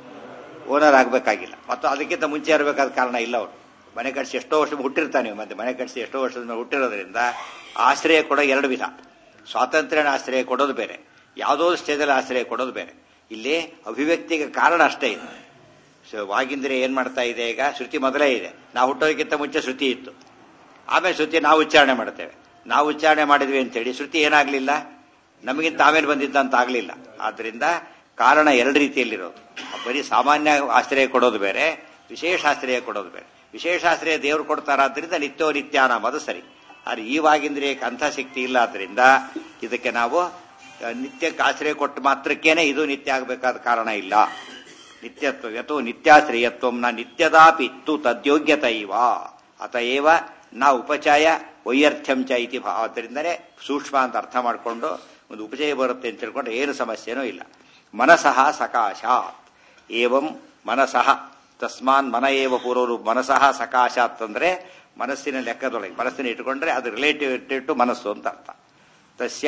[SPEAKER 1] ಓನರ್ ಆಗಬೇಕಾಗಿಲ್ಲ ಮತ್ತು ಅದಕ್ಕಿಂತ ಮುಂಚೆ ಇರಬೇಕಾದ ಕಾರಣ ಇಲ್ಲ ಅವನು ಮನೆ ಕಟ್ಟಿಸಿ ಎಷ್ಟೋ ವರ್ಷ ಹುಟ್ಟಿರ್ತಾನೆ ಇವ ಮತ್ತೆ ಮನೆ ಕಟ್ಟಿಸಿ ಎಷ್ಟೋ ವರ್ಷದ ಮೇಲೆ ಹುಟ್ಟಿರೋದ್ರಿಂದ ಆಶ್ರಯ ಕೊಡೋ ಎರಡು ವಿಧ ಸ್ವಾತಂತ್ರ್ಯನ ಆಶ್ರಯ ಕೊಡೋದು ಬೇರೆ ಯಾವುದೋ ಸ್ಟೇಜಲ್ಲಿ ಆಶ್ರಯ ಕೊಡೋದು ಬೇರೆ ಇಲ್ಲಿ ಅಭಿವ್ಯಕ್ತಿಗೆ ಕಾರಣ ಅಷ್ಟೇ ಇದೆ ಸೊ ವಾಗಿಂದ್ರೆ ಏನ್ ಮಾಡ್ತಾ ಇದೆ ಈಗ ಶ್ರುತಿ ಮೊದಲೇ ಇದೆ ನಾವು ಹುಟ್ಟೋದಕ್ಕಿಂತ ಮುಂಚೆ ಶ್ರುತಿ ಇತ್ತು ಆಮೇಲೆ ಶ್ರುತಿ ನಾವು ಉಚ್ಚಾರಣೆ ಮಾಡ್ತೇವೆ ನಾವು ಉಚ್ಚಾರಣೆ ಮಾಡಿದ್ವಿ ಅಂತೇಳಿ ಶ್ರುತಿ ಏನಾಗ್ಲಿಲ್ಲ ನಮಗಿಂತ ಆಮೇಲೆ ಬಂದಿದ್ದಂತ ಆಗ್ಲಿಲ್ಲ ಆದ್ರಿಂದ ಕಾರಣ ಎರಡು ರೀತಿಯಲ್ಲಿರೋದು ಬರೀ ಸಾಮಾನ್ಯ ಆಶ್ರಯ ಕೊಡೋದು ಬೇರೆ ವಿಶೇಷ ಆಶ್ರಯ ಕೊಡೋದು ಬೇರೆ ವಿಶೇಷ ಆಶ್ರಯ ದೇವರು ಕೊಡ್ತಾರಾದ್ರಿಂದ ನಿತ್ಯೋ ನಿತ್ಯಾನಾಮ ಅದು ಸರಿ ಆದ್ರೆ ಈ ವಾಗಿಂದ್ರಿಯಕ್ಕೆ ಅಂಥ ಶಕ್ತಿ ಇಲ್ಲ ಆದ್ರಿಂದ ಇದಕ್ಕೆ ನಾವು ಆ, ನಿತ್ಯಕ್ಕೆ ಆಶ್ರಯ ಕೊಟ್ಟು ಮಾತ್ರಕ್ಕೇನೆ ಇದು ನಿತ್ಯ ಆಗಬೇಕಾದ ಕಾರಣ ಇಲ್ಲ ನಿತ್ಯತ್ವ ಯಥೋ ನಿತ್ಯಾಶ್ರಯತ್ವ ನ ನಿತ್ಯದಾಪಿ ತು ತದ್ಯೋಗ್ಯತ ಇವ ಅತಏವ ನ ಉಪಚಯ ವೈಯರ್ಥ್ಯಂ ಚ ಇತಿ ಭಾ ಆದ್ದರಿಂದಲೇ ಸೂಕ್ಷ್ಮ ಅಂತ ಅರ್ಥ ಮಾಡಿಕೊಂಡು ಒಂದು ಉಪಚಯ ಬರುತ್ತೆ ಅಂತ ತಿಳ್ಕೊಂಡು ಏನು ಸಮಸ್ಯೆನೂ ಇಲ್ಲ ಮನಸಃ ಸಕಾಶಾತ್ ಏವಂ ಮನಸಃ ತಸ್ಮಾನ್ ಮನ ಏವ ಪೂರ್ವರು ಮನಸಃ ಸಕಾಶಾತ್ ಅಂದ್ರೆ ಮನಸ್ಸಿನ ಲೆಕ್ಕದೊಳಗೆ ಮನಸ್ಸಿನ ಇಟ್ಕೊಂಡ್ರೆ ಅದು ರಿಲೇಟಿವ್ ಟು ಮನಸ್ಸು ಅಂತ ಅರ್ಥ ತಸ್ಯ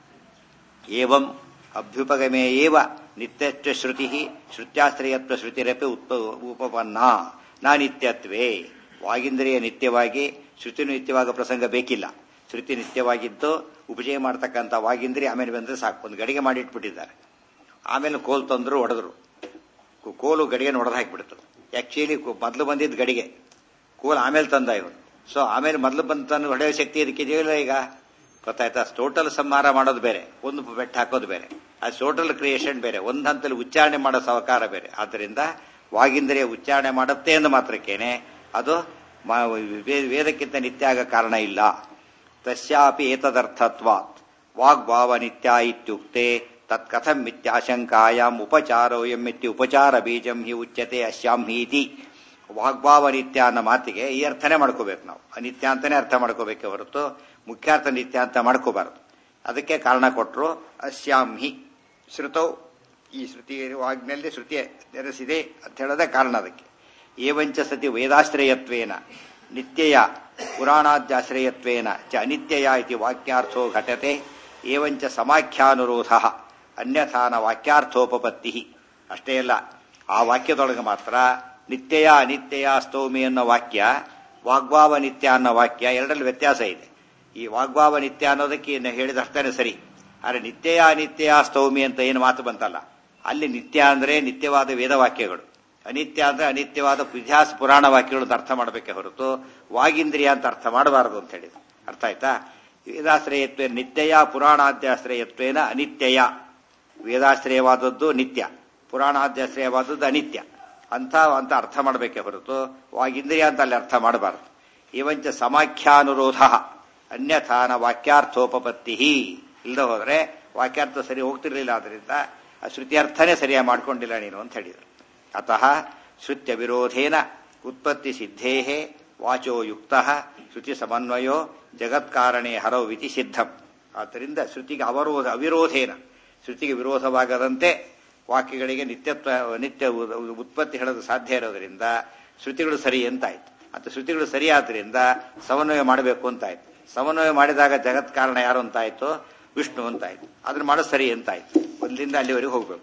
[SPEAKER 1] ಏವಂ ಅಭ್ಯುಪಗಮೇ ಏವ ನಿತ್ಯತ್ವ ಶ್ರುತಿ ಶ್ರುತ್ಯಾಶ್ರಯತ್ವ ಶ್ರುತಿರಪಿ ಉತ್ಪ ಉಪಪನ್ನ ನಾ ನಿತ್ಯತ್ವೇ ವಾಗಿಂದ್ರಿಯ ನಿತ್ಯವಾಗಿ ಶ್ರುತಿನು ನಿತ್ಯವಾಗ ಪ್ರಸಂಗ ಬೇಕಿಲ್ಲ ಶ್ರುತಿ ನಿತ್ಯವಾಗಿದ್ದು ಉಪಜಯ ಮಾಡ್ತಕ್ಕಂಥ ವಾಗಿಂದ್ರಿಯ ಆಮೇಲೆ ಬಂದ್ರೆ ಸಾಕು ಒಂದು ಗಡಿಗೆ ಮಾಡಿ ಇಟ್ಬಿಟ್ಟಿದ್ದಾರೆ ಆಮೇಲೆ ಕೋಲ್ ತಂದ್ರು ಹೊಡೆದ್ರು ಕೋ- ಕೋಲು ಗಡಿಗೆ ಹೊಡೆದು ಹಾಕಿಬಿಡ್ತು ಆಕ್ಚುಲಿ ಮೊದಲು ಬಂದಿದ್ದು ಗಡಿಗೆ ಕೋಲ್ ಆಮೇಲೆ ತಂದ ಇವನು ಸೊ ಆಮೇಲೆ ಮೊದಲು ಬಂದು ತಂದು ಹೊಡೆಯೋ ಶಕ್ತಿ ಇದಕ್ಕಿದೆಯಲ್ಲ ಈಗ ಗೊತ್ತಾಯ್ತಾ ಟೋಟಲ್ ಸಂಹಾರ ಮಾಡೋದು ಬೇರೆ ಒಂದು ಬೆಟ್ಟ ಹಾಕೋದು ಬೇರೆ ಆ ಟೋಟಲ್ ಕ್ರಿಯೇಷನ್ ಬೇರೆ ಒಂದು ಹಂತದಲ್ಲಿ ಉಚ್ಚಾರಣೆ ಮಾಡೋ ಸಹಕಾರ ಬೇರೆ ಆದ್ದರಿಂದ ವಾಗಿಂದ್ರಿಯ ಉಚ್ಚಾರಣೆ ಮಾಡುತ್ತೆ ಎಂದು ಮಾತ್ರಕ್ಕೇನೆ ಅದು ಮ- ವೇ- ವೇದಕ್ಕಿಂತ ನಿತ್ಯ ಆಗ ಕಾರಣ ಇಲ್ಲ ತಸ್ಯಾಪಿ ಏತದರ್ಥತ್ವಾತ್ ವಾಗ್ಭಾವ ನಿತ್ಯ ಇತ್ಯುಕ್ತೆ ತತ್ಕಥಂ ಇತ್ಯಾಶಂಕಾಯಾಂ ಉಪಚಾರೋಯಂ ಇತ್ಯ ಉಪಚಾರ ಬೀಜಂ ಹಿ ಉಚ್ಯತೆ ಅಶ್ಯಾಂ ಹೀತಿ ವಾಗ್ಭಾವ ನಿತ್ಯ ಅನ್ನೋ ಮಾತಿಗೆ ಈ ಅರ್ಥನೇ ಮಾಡ್ಕೋಬೇಕು ನಾವು ಅನಿತ್ಯ ಅಂತಾನೆ ಅರ್ಥ ಮಾಡ್ಕೋಬೇಕೆ ಹೊರತು ಮುಖ್ಯಾರ್ಥ ನಿತ್ಯ ಅಂತ ಮಾಡ್ಕೋಬಾರದು ಅದಕ್ಕೆ ಕಾರಣ ಕೊಟ್ಟರು ಅಶ್ಯಾಂ ಹಿ ಶ್ರುತೌ ಈ ಶ್ರುತಿ ವಾಗ್ನಲ್ಲಿ ಶ್ರುತಿ ನೆರೆಸಿದೆ ಅಂತ ಹೇಳೋದೇ ಕಾರಣ ಅದಕ್ಕೆ ಏವಂಚ ಸತಿ ವೇದಾಶ್ರಯತ್ವೇನ ನಿತ್ಯಯ ಪುರಾಣಾದ್ಯಾಶ್ರಯತ್ವೇನ ಚ ಅನಿತ್ಯಯ ಇತಿ ವಾಕ್ಯಾರ್ಥೋ ಘಟತೆ ಏವಂಚ ಸಮಾಖ್ಯಾನುರೋಧ ಅನ್ಯಥಾನ ವಾಕ್ಯಾರ್ಥೋಪಪತ್ತಿ ಅಷ್ಟೇ ಅಲ್ಲ ಆ ವಾಕ್ಯದೊಳಗೆ ಮಾತ್ರ ನಿತ್ಯಯ ಅನಿತ್ಯಯ ಸ್ತೋಮಿ ಅನ್ನೋ ವಾಕ್ಯ ವಾಗ್ಭಾವ ನಿತ್ಯ ಅನ್ನೋ ವಾಕ್ಯ ಎರಡರಲ್ಲಿ ವ್ಯತ್ಯಾಸ ಇದೆ ಈ ವಾಗ್ಭಾವ ನಿತ್ಯ ಅನ್ನೋದಕ್ಕೆ ಇನ್ನು ಹೇಳಿದಷ್ಟೇ ಸರಿ ಆದರೆ ನಿತ್ಯ ಅನಿತ್ಯ ಸ್ತೌಮಿ ಅಂತ ಏನು ಮಾತು ಬಂತಲ್ಲ ಅಲ್ಲಿ ನಿತ್ಯ ಅಂದ್ರೆ ನಿತ್ಯವಾದ ವೇದವಾಕ್ಯಗಳು ಅನಿತ್ಯ ಅಂದ್ರೆ ಅನಿತ್ಯವಾದ ಇತಿಹಾಸ ಪುರಾಣ ವಾಕ್ಯಗಳು ಅಂತ ಅರ್ಥ ಮಾಡಬೇಕೆ ಹೊರತು ವಾಗಿಂದ್ರಿಯ ಅಂತ ಅರ್ಥ ಮಾಡಬಾರದು ಅಂತ ಹೇಳಿದ್ರು ಅರ್ಥ ಆಯ್ತಾ ವೇದಾಶ್ರಯತ್ವ ನಿತ್ಯಯ ಪುರಾಣಾದ್ಯಾಶ್ರಯತ್ವೇನ ಅನಿತ್ಯಯ ವೇದಾಶ್ರಯವಾದದ್ದು ನಿತ್ಯ ಪುರಾಣಾದ್ಯಾಶ್ರಯವಾದದ್ದು ಅನಿತ್ಯ ಅಂತ ಅಂತ ಅರ್ಥ ಮಾಡಬೇಕೆ ಹೊರತು ವಾಗಿಂದ್ರಿಯ ಅಂತ ಅಲ್ಲಿ ಅರ್ಥ ಮಾಡಬಾರದು ಇವಂಚ ಸಮಾಖ್ಯಾನುರೋಧ ಅನ್ಯಥಾನ ವಾಕ್ಯಾರ್ಥೋಪಪತ್ತಿ ಇಲ್ಲದೆ ಹೋದ್ರೆ ವಾಕ್ಯಾರ್ಥ ಸರಿ ಹೋಗ್ತಿರ್ಲಿಲ್ಲ ಆದ್ರಿಂದ ಆ ಶ್ರುತಿಯರ್ಥನೇ ಸರಿಯಾಗಿ ಮಾಡ್ಕೊಂಡಿಲ್ಲ ನೀನು ಅಂತ ಹೇಳಿದರು ಅತಃ ಶ್ರುತ್ಯ ವಿರೋಧೇನ ಉತ್ಪತ್ತಿ ಸಿದ್ಧೇ ವಾಚೋ ಯುಕ್ತ ಶ್ರುತಿ ಸಮನ್ವಯೋ ಜಗತ್ಕಾರಣೆ ಹರವಿತಿ ಸಿದ್ಧಂ ಆದ್ದರಿಂದ ಶ್ರುತಿಗೆ ಅವರೋಧ ಅವಿರೋಧೇನ ಶ್ರುತಿಗೆ ವಿರೋಧವಾಗದಂತೆ ವಾಕ್ಯಗಳಿಗೆ ನಿತ್ಯತ್ವ ನಿತ್ಯ ಉತ್ಪತ್ತಿ ಹೇಳೋದು ಸಾಧ್ಯ ಇರೋದ್ರಿಂದ ಶ್ರುತಿಗಳು ಸರಿ ಅಂತಾಯ್ತು ಮತ್ತು ಶ್ರುತಿಗಳು ಸರಿ ಆದ್ರಿಂದ ಸಮನ್ವಯ ಮಾಡಬೇಕು ಅಂತಾಯ್ತು ಸಮನ್ವಯ ಮಾಡಿದಾಗ ಜಗತ್ ಕಾರಣ ಯಾರು ಅಂತಾಯ್ತು ವಿಷ್ಣು ಅಂತಾಯ್ತು ಅದನ್ನ ಮಾಡೋದು ಸರಿ ಅಂತಾಯ್ತು ಒಂದಿಂದ ಅಲ್ಲಿವರೆಗೆ ಹೋಗ್ಬೇಕು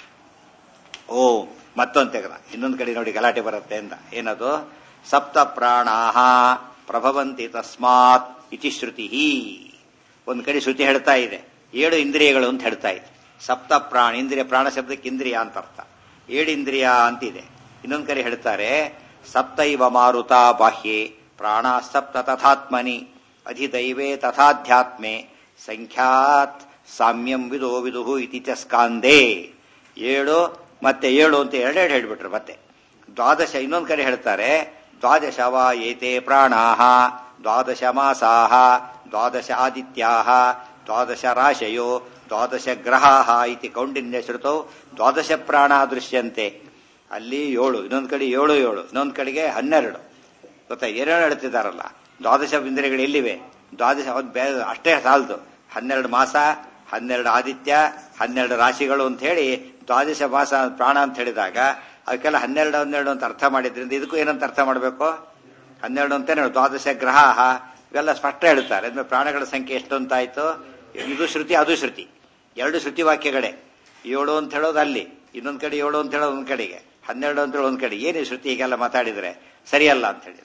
[SPEAKER 1] ಓ ಮತ್ತೊಂದು ತೆಗೆದ ಇನ್ನೊಂದು ಕಡೆ ನೋಡಿ ಗಲಾಟೆ ಬರುತ್ತೆ ಅಂತ ಏನದು ಸಪ್ತ ಪ್ರಾಣಾಹ ಪ್ರಭವಂತಿ ತಸ್ಮಾತ್ ಇತಿ ಶ್ರುತಿ ಒಂದು ಕಡೆ ಶ್ರುತಿ ಹೇಳ್ತಾ ಇದೆ ಏಳು ಇಂದ್ರಿಯಗಳು ಅಂತ ಹೇಳ್ತಾ ಇದೆ ಸಪ್ತ ಪ್ರಾಣ ಇಂದ್ರಿಯ ಪ್ರಾಣ ಶಬ್ದಕ್ಕೆ ಇಂದ್ರಿಯ ಅಂತ ಅರ್ಥ ಏಳು ಇಂದ್ರಿಯ ಅಂತಿದೆ ಇನ್ನೊಂದು ಕಡೆ ಹೇಳ್ತಾರೆ ಸಪ್ತೈವ ಮಾರುತ ಬಾಹ್ಯೆ ಪ್ರಾಣ ಸಪ್ತ ತಥಾತ್ಮನಿ ಅಧಿದೈವೇ ತಥಾಧ್ಯಾತ್ಮೆ ಸಂಖ್ಯಾತ್ ಸಾಮ್ಯಂ ವಿದೋ ವಿದುಹು ಇತಿ ಚ ಸ್ಕಾಂದೇ ಏಳು ಮತ್ತೆ ಏಳು ಅಂತ ಎರಡೆರಡು ಹೇಳ್ಬಿಟ್ರು ಮತ್ತೆ ದ್ವಾದಶ ಇನ್ನೊಂದು ಕಡೆ ಹೇಳ್ತಾರೆ ದ್ವಾದಶವ ಏತೆ ಪ್ರಾಣಾಹ ದ್ವಾದಶ ಮಾಸಾಹ ದ್ವಾದಶ ಆದಿತ್ಯಾಹ ದ್ವಾದಶ ರಾಶಯೋ ದ್ವಾದಶ ಗ್ರಹಾಹ ಇತಿ ಕೌಂಡಿನ್ಯ ಶ್ರುತೌ ದ್ವಾದಶ ಪ್ರಾಣ ದೃಶ್ಯಂತೆ ಅಲ್ಲಿ ಏಳು ಇನ್ನೊಂದು ಕಡೆ ಏಳು ಏಳು ಇನ್ನೊಂದು ಕಡೆಗೆ ಹನ್ನೆರಡು ಗೊತ್ತಾ ಏನೇಳು ಹೇಳ್ತಿದ್ದಾರಲ್ಲ ದ್ವಾದಶ ಇಂದ್ರಿಯಗಳು ಎಲ್ಲಿವೆ ದ್ವಾದಶ ಅವ್ನ್ ಬೇ- ಅಷ್ಟೇ ಸಾಲದು ಹನ್ನೆರಡು ಮಾಸ ಹನ್ನೆರಡು ಆದಿತ್ಯ ಹನ್ನೆರಡು ರಾಶಿಗಳು ಅಂತ ಹೇಳಿ ದ್ವಾದಶ ಮಾಸ ಪ್ರಾಣ ಅಂತ ಹೇಳಿದಾಗ ಅದಕ್ಕೆಲ್ಲ ಹನ್ನೆರಡು ಹನ್ನೆರಡು ಅಂತ ಅರ್ಥ ಮಾಡಿದ್ರಿಂದ ಇದಕ್ಕೂ ಏನಂತ ಅರ್ಥ ಮಾಡಬೇಕು ಹನ್ನೆರಡು ಅಂತ ಹೇಳಿ ದ್ವಾದಶ ಗ್ರಹ ಇವೆಲ್ಲ ಸ್ಪಷ್ಟ ಹೇಳ್ತಾರೆ ಅಂದ್ರೆ ಪ್ರಾಣಗಳ ಸಂಖ್ಯೆ ಎಷ್ಟು ಅಂತ ಆಯ್ತು ಇದು ಶ್ರುತಿ ಅದು ಶ್ರುತಿ ಎರಡು ಶ್ರುತಿ ವಾಕ್ಯಗಳೇ ಏಳು ಅಂತ ಹೇಳೋದು ಅಲ್ಲಿ ಇನ್ನೊಂದ್ ಕಡೆ ಏಳು ಅಂತ ಹೇಳೋದು ಒಂದ್ ಕಡೆಗೆ ಹನ್ನೆರಡು ಅಂತ ಹೇಳೋದು ಒಂದ್ ಕಡೆ ಏನು ಈ ಶ್ರುತಿ ಹೀಗೆಲ್ಲ ಮಾತಾಡಿದ್ರೆ ಸರಿಯಲ್ಲ ಅಂತ ಹೇಳಿ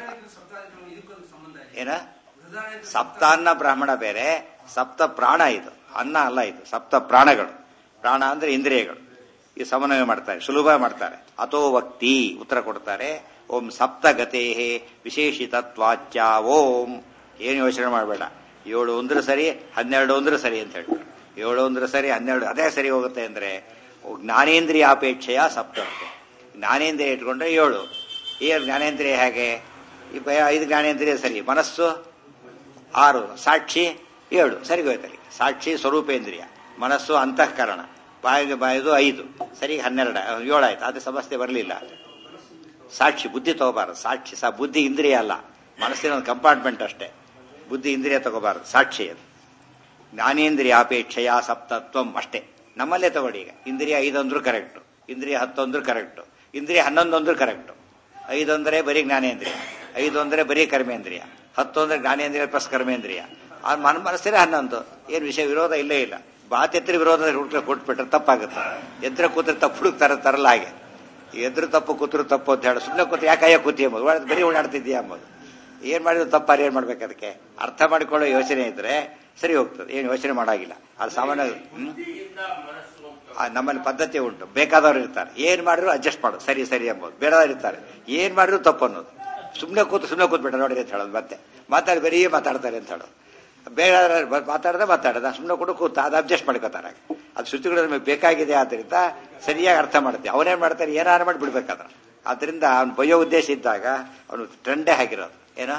[SPEAKER 1] ಏನ ಸಪ್ತಾನ್ನ ಬ್ರಾಹ್ಮಣ ಬೇರೆ ಸಪ್ತ ಪ್ರಾಣ ಇದು ಅನ್ನ ಅಲ್ಲ ಇದು ಸಪ್ತ ಪ್ರಾಣಗಳು ಪ್ರಾಣ ಅಂದ್ರೆ ಇಂದ್ರಿಯಗಳು ಈ ಸಮನ್ವಯ ಮಾಡ್ತಾರೆ ಸುಲಭ ಮಾಡ್ತಾರೆ ಅಥೋ ವಕ್ತಿ ಉತ್ತರ ಕೊಡ್ತಾರೆ ಓಂ ಸಪ್ತಗತೆ ವಿಶೇಷಿತತ್ವಾಚ್ಯ ಓಂ ಏನು ಯೋಚನೆ ಮಾಡಬೇಡ ಏಳು ಅಂದ್ರೆ ಸರಿ ಹನ್ನೆರಡು ಅಂದ್ರೆ ಸರಿ ಅಂತ ಹೇಳ್ತಾರೆ ಏಳು ಅಂದ್ರೆ ಸರಿ ಹನ್ನೆರಡು ಅದೇ ಸರಿ ಹೋಗುತ್ತೆ ಅಂದ್ರೆ ಜ್ಞಾನೇಂದ್ರಿಯ ಅಪೇಕ್ಷೆಯ ಸಪ್ತಕ್ಕೆ ಜ್ಞಾನೇಂದ್ರಿಯ ಇಟ್ಕೊಂಡ್ರೆ ಏಳು ಈ ಜ್ಞಾನೇಂದ್ರಿಯ ಹೇಗೆ ಈ ಬ- ಐದು ಜ್ಞಾನೇಂದ್ರಿಯ ಸರಿ ಮನಸ್ಸು ಆರು ಸಾಕ್ಷಿ ಏಳು ಸರಿ ಹೋಯ್ತಲ್ಲಿ ಸಾಕ್ಷಿ ಸ್ವರೂಪೇಂದ್ರಿಯ ಮನಸ್ಸು ಅಂತಃಕರಣ ಬಾಯಿಗೆ ಬಾಯಿದು ಐದು ಸರಿ ಹನ್ನೆರಡು ಏಳು ಆಯ್ತು ಅದು ಸಮಸ್ಯೆ ಬರಲಿಲ್ಲ ಸಾಕ್ಷಿ ಬುದ್ಧಿ ತಗೋಬಾರದು ಸಾಕ್ಷಿ ಸಾ ಬುದ್ಧಿ ಇಂದ್ರಿಯ ಅಲ್ಲ ಮನಸ್ಸಿನ ಒಂದು ಕಂಪಾರ್ಟ್ಮೆಂಟ್ ಅಷ್ಟೇ ಬುದ್ಧಿ ಇಂದ್ರಿಯ ತಗೋಬಾರದು ಸಾಕ್ಷಿ ಅದು ಜ್ಞಾನೇಂದ್ರಿಯ ಅಪೇಕ್ಷೆಯ ಸಪ್ತತ್ವಂ ಅಷ್ಟೇ ನಮ್ಮಲ್ಲೇ ತಗೊಳ್ಳಿ ಈಗ ಇಂದ್ರಿಯ ಐದೊಂದ್ರು ಕರೆಕ್ಟು ಇಂದ್ರಿಯ ಹತ್ತೊಂದ್ರು ಕರೆಕ್ಟು ಇಂದ್ರಿಯ ಹನ್ನೊಂದೊಂದ್ರು ಕರೆಕ್ಟು ಐದೊಂದರೆ ಬರೀ ಜ್ಞಾನೇಂದ್ರಿಯ ಐದು ಅಂದರೆ ಬರೀ ಕರ್ಮೇಂದ್ರಿಯ ಹತ್ತು ಅಂದ್ರೆ ಜ್ಞಾನೇಂದ್ರಿಯ ಪ್ಲಸ್ ಕರ್ಮೇಂದ್ರಿಯ ಆ ಮನ ಮನಸ್ಸಿನ ಹನ್ನೊಂದು ಏನು ವಿಷಯ ವಿರೋಧ ಇಲ್ಲೇ ಇಲ್ಲ ಬಾತೆತ್ರ ವಿರೋಧ ಹುಡುಕ ಕೊಟ್ಬಿಟ್ರೆ ತಪ್ಪಾಗುತ್ತೆ ಎದ್ರ ಕೂತ್ರೆ ತಪ್ಪು ಹುಡುಕ್ತಾರೆ ತರಲ್ಲ ಹಾಗೆ ಎದ್ರು ತಪ್ಪು ಕೂತ್ರು ತಪ್ಪು ಅಂತ ಹೇಳಿ ಸುಮ್ಮನೆ ಕೂತು ಯಾಕೆ ಅಯ್ಯ ಕೂತಿ ಎಂಬುದು ಒಳ್ಳೆ ಬರೀ ಓಡಾಡ್ತಿದ್ಯಾ ಎಂಬುದು ಏನ್ ಮಾಡಿದ್ರು ತಪ್ಪಾರು ಏನ್ ಮಾಡ್ಬೇಕು ಅದಕ್ಕೆ ಅರ್ಥ ಮಾಡಿಕೊಳ್ಳೋ ಯೋಚನೆ ಇದ್ರೆ ಸರಿ ಹೋಗ್ತದೆ ಏನು ಯೋಚನೆ ಮಾಡಾಗಿಲ್ಲ ಅದು ಸಾಮಾನ್ಯ ಹ್ಮ್? ಆ, ನಮ್ಮಲ್ಲಿ ಪದ್ಧತಿ ಉಂಟು ಬೇಕಾದವ್ರು ಇರ್ತಾರೆ ಏನ್ ಮಾಡಿದ್ರು ಅಡ್ಜಸ್ಟ್ ಮಾಡು ಸರಿ ಸರಿ ಎಂಬುದು ಬೇಡದವ್ರು ಇರ್ತಾರೆ ಏನ್ ಮಾಡಿದ್ರು ತಪ್ಪು ಅನ್ನೋದು ಸುಮ್ಮನೆ ಕೂತು ಸುಮ್ಮನೆ ಕೂತ್ಬಿಟ್ಟ ನೋಡಿ ಅಂತ ಹೇಳೋದು ಮತ್ತೆ ಮಾತಾಡಿ ಬರೀ ಮಾತಾಡ್ತಾರೆ ಅಂತ ಹೇಳೋದು ಬೇಡ ಮಾತಾಡದೆ ಮಾತಾಡದ ಸುಮ್ಮನೆ ಕೂಡ ಕೂತ ಅದು ಅಡ್ಜಸ್ಟ್ ಮಾಡ್ಕೋತಾರೆ ಅದು ಶ್ರುತಿಗಳು ನಮಗೆ ಬೇಕಾಗಿದೆ ಆದ್ರಿಂದ ಸರಿಯಾಗಿ ಅರ್ಥ ಮಾಡುತ್ತೆ ಅವನೇನ್ ಮಾಡ್ತಾರೆ ಏನಾರು ಮಾಡಿ ಬಿಡ್ಬೇಕಾದ್ರೆ ಆದ್ರಿಂದ ಅವ್ನು ಬಯ್ಯೋ ಉದ್ದೇಶ ಇದ್ದಾಗ ಅವನು ಟ್ರೆಂಡೇ ಆಗಿರೋದು ಏನೋ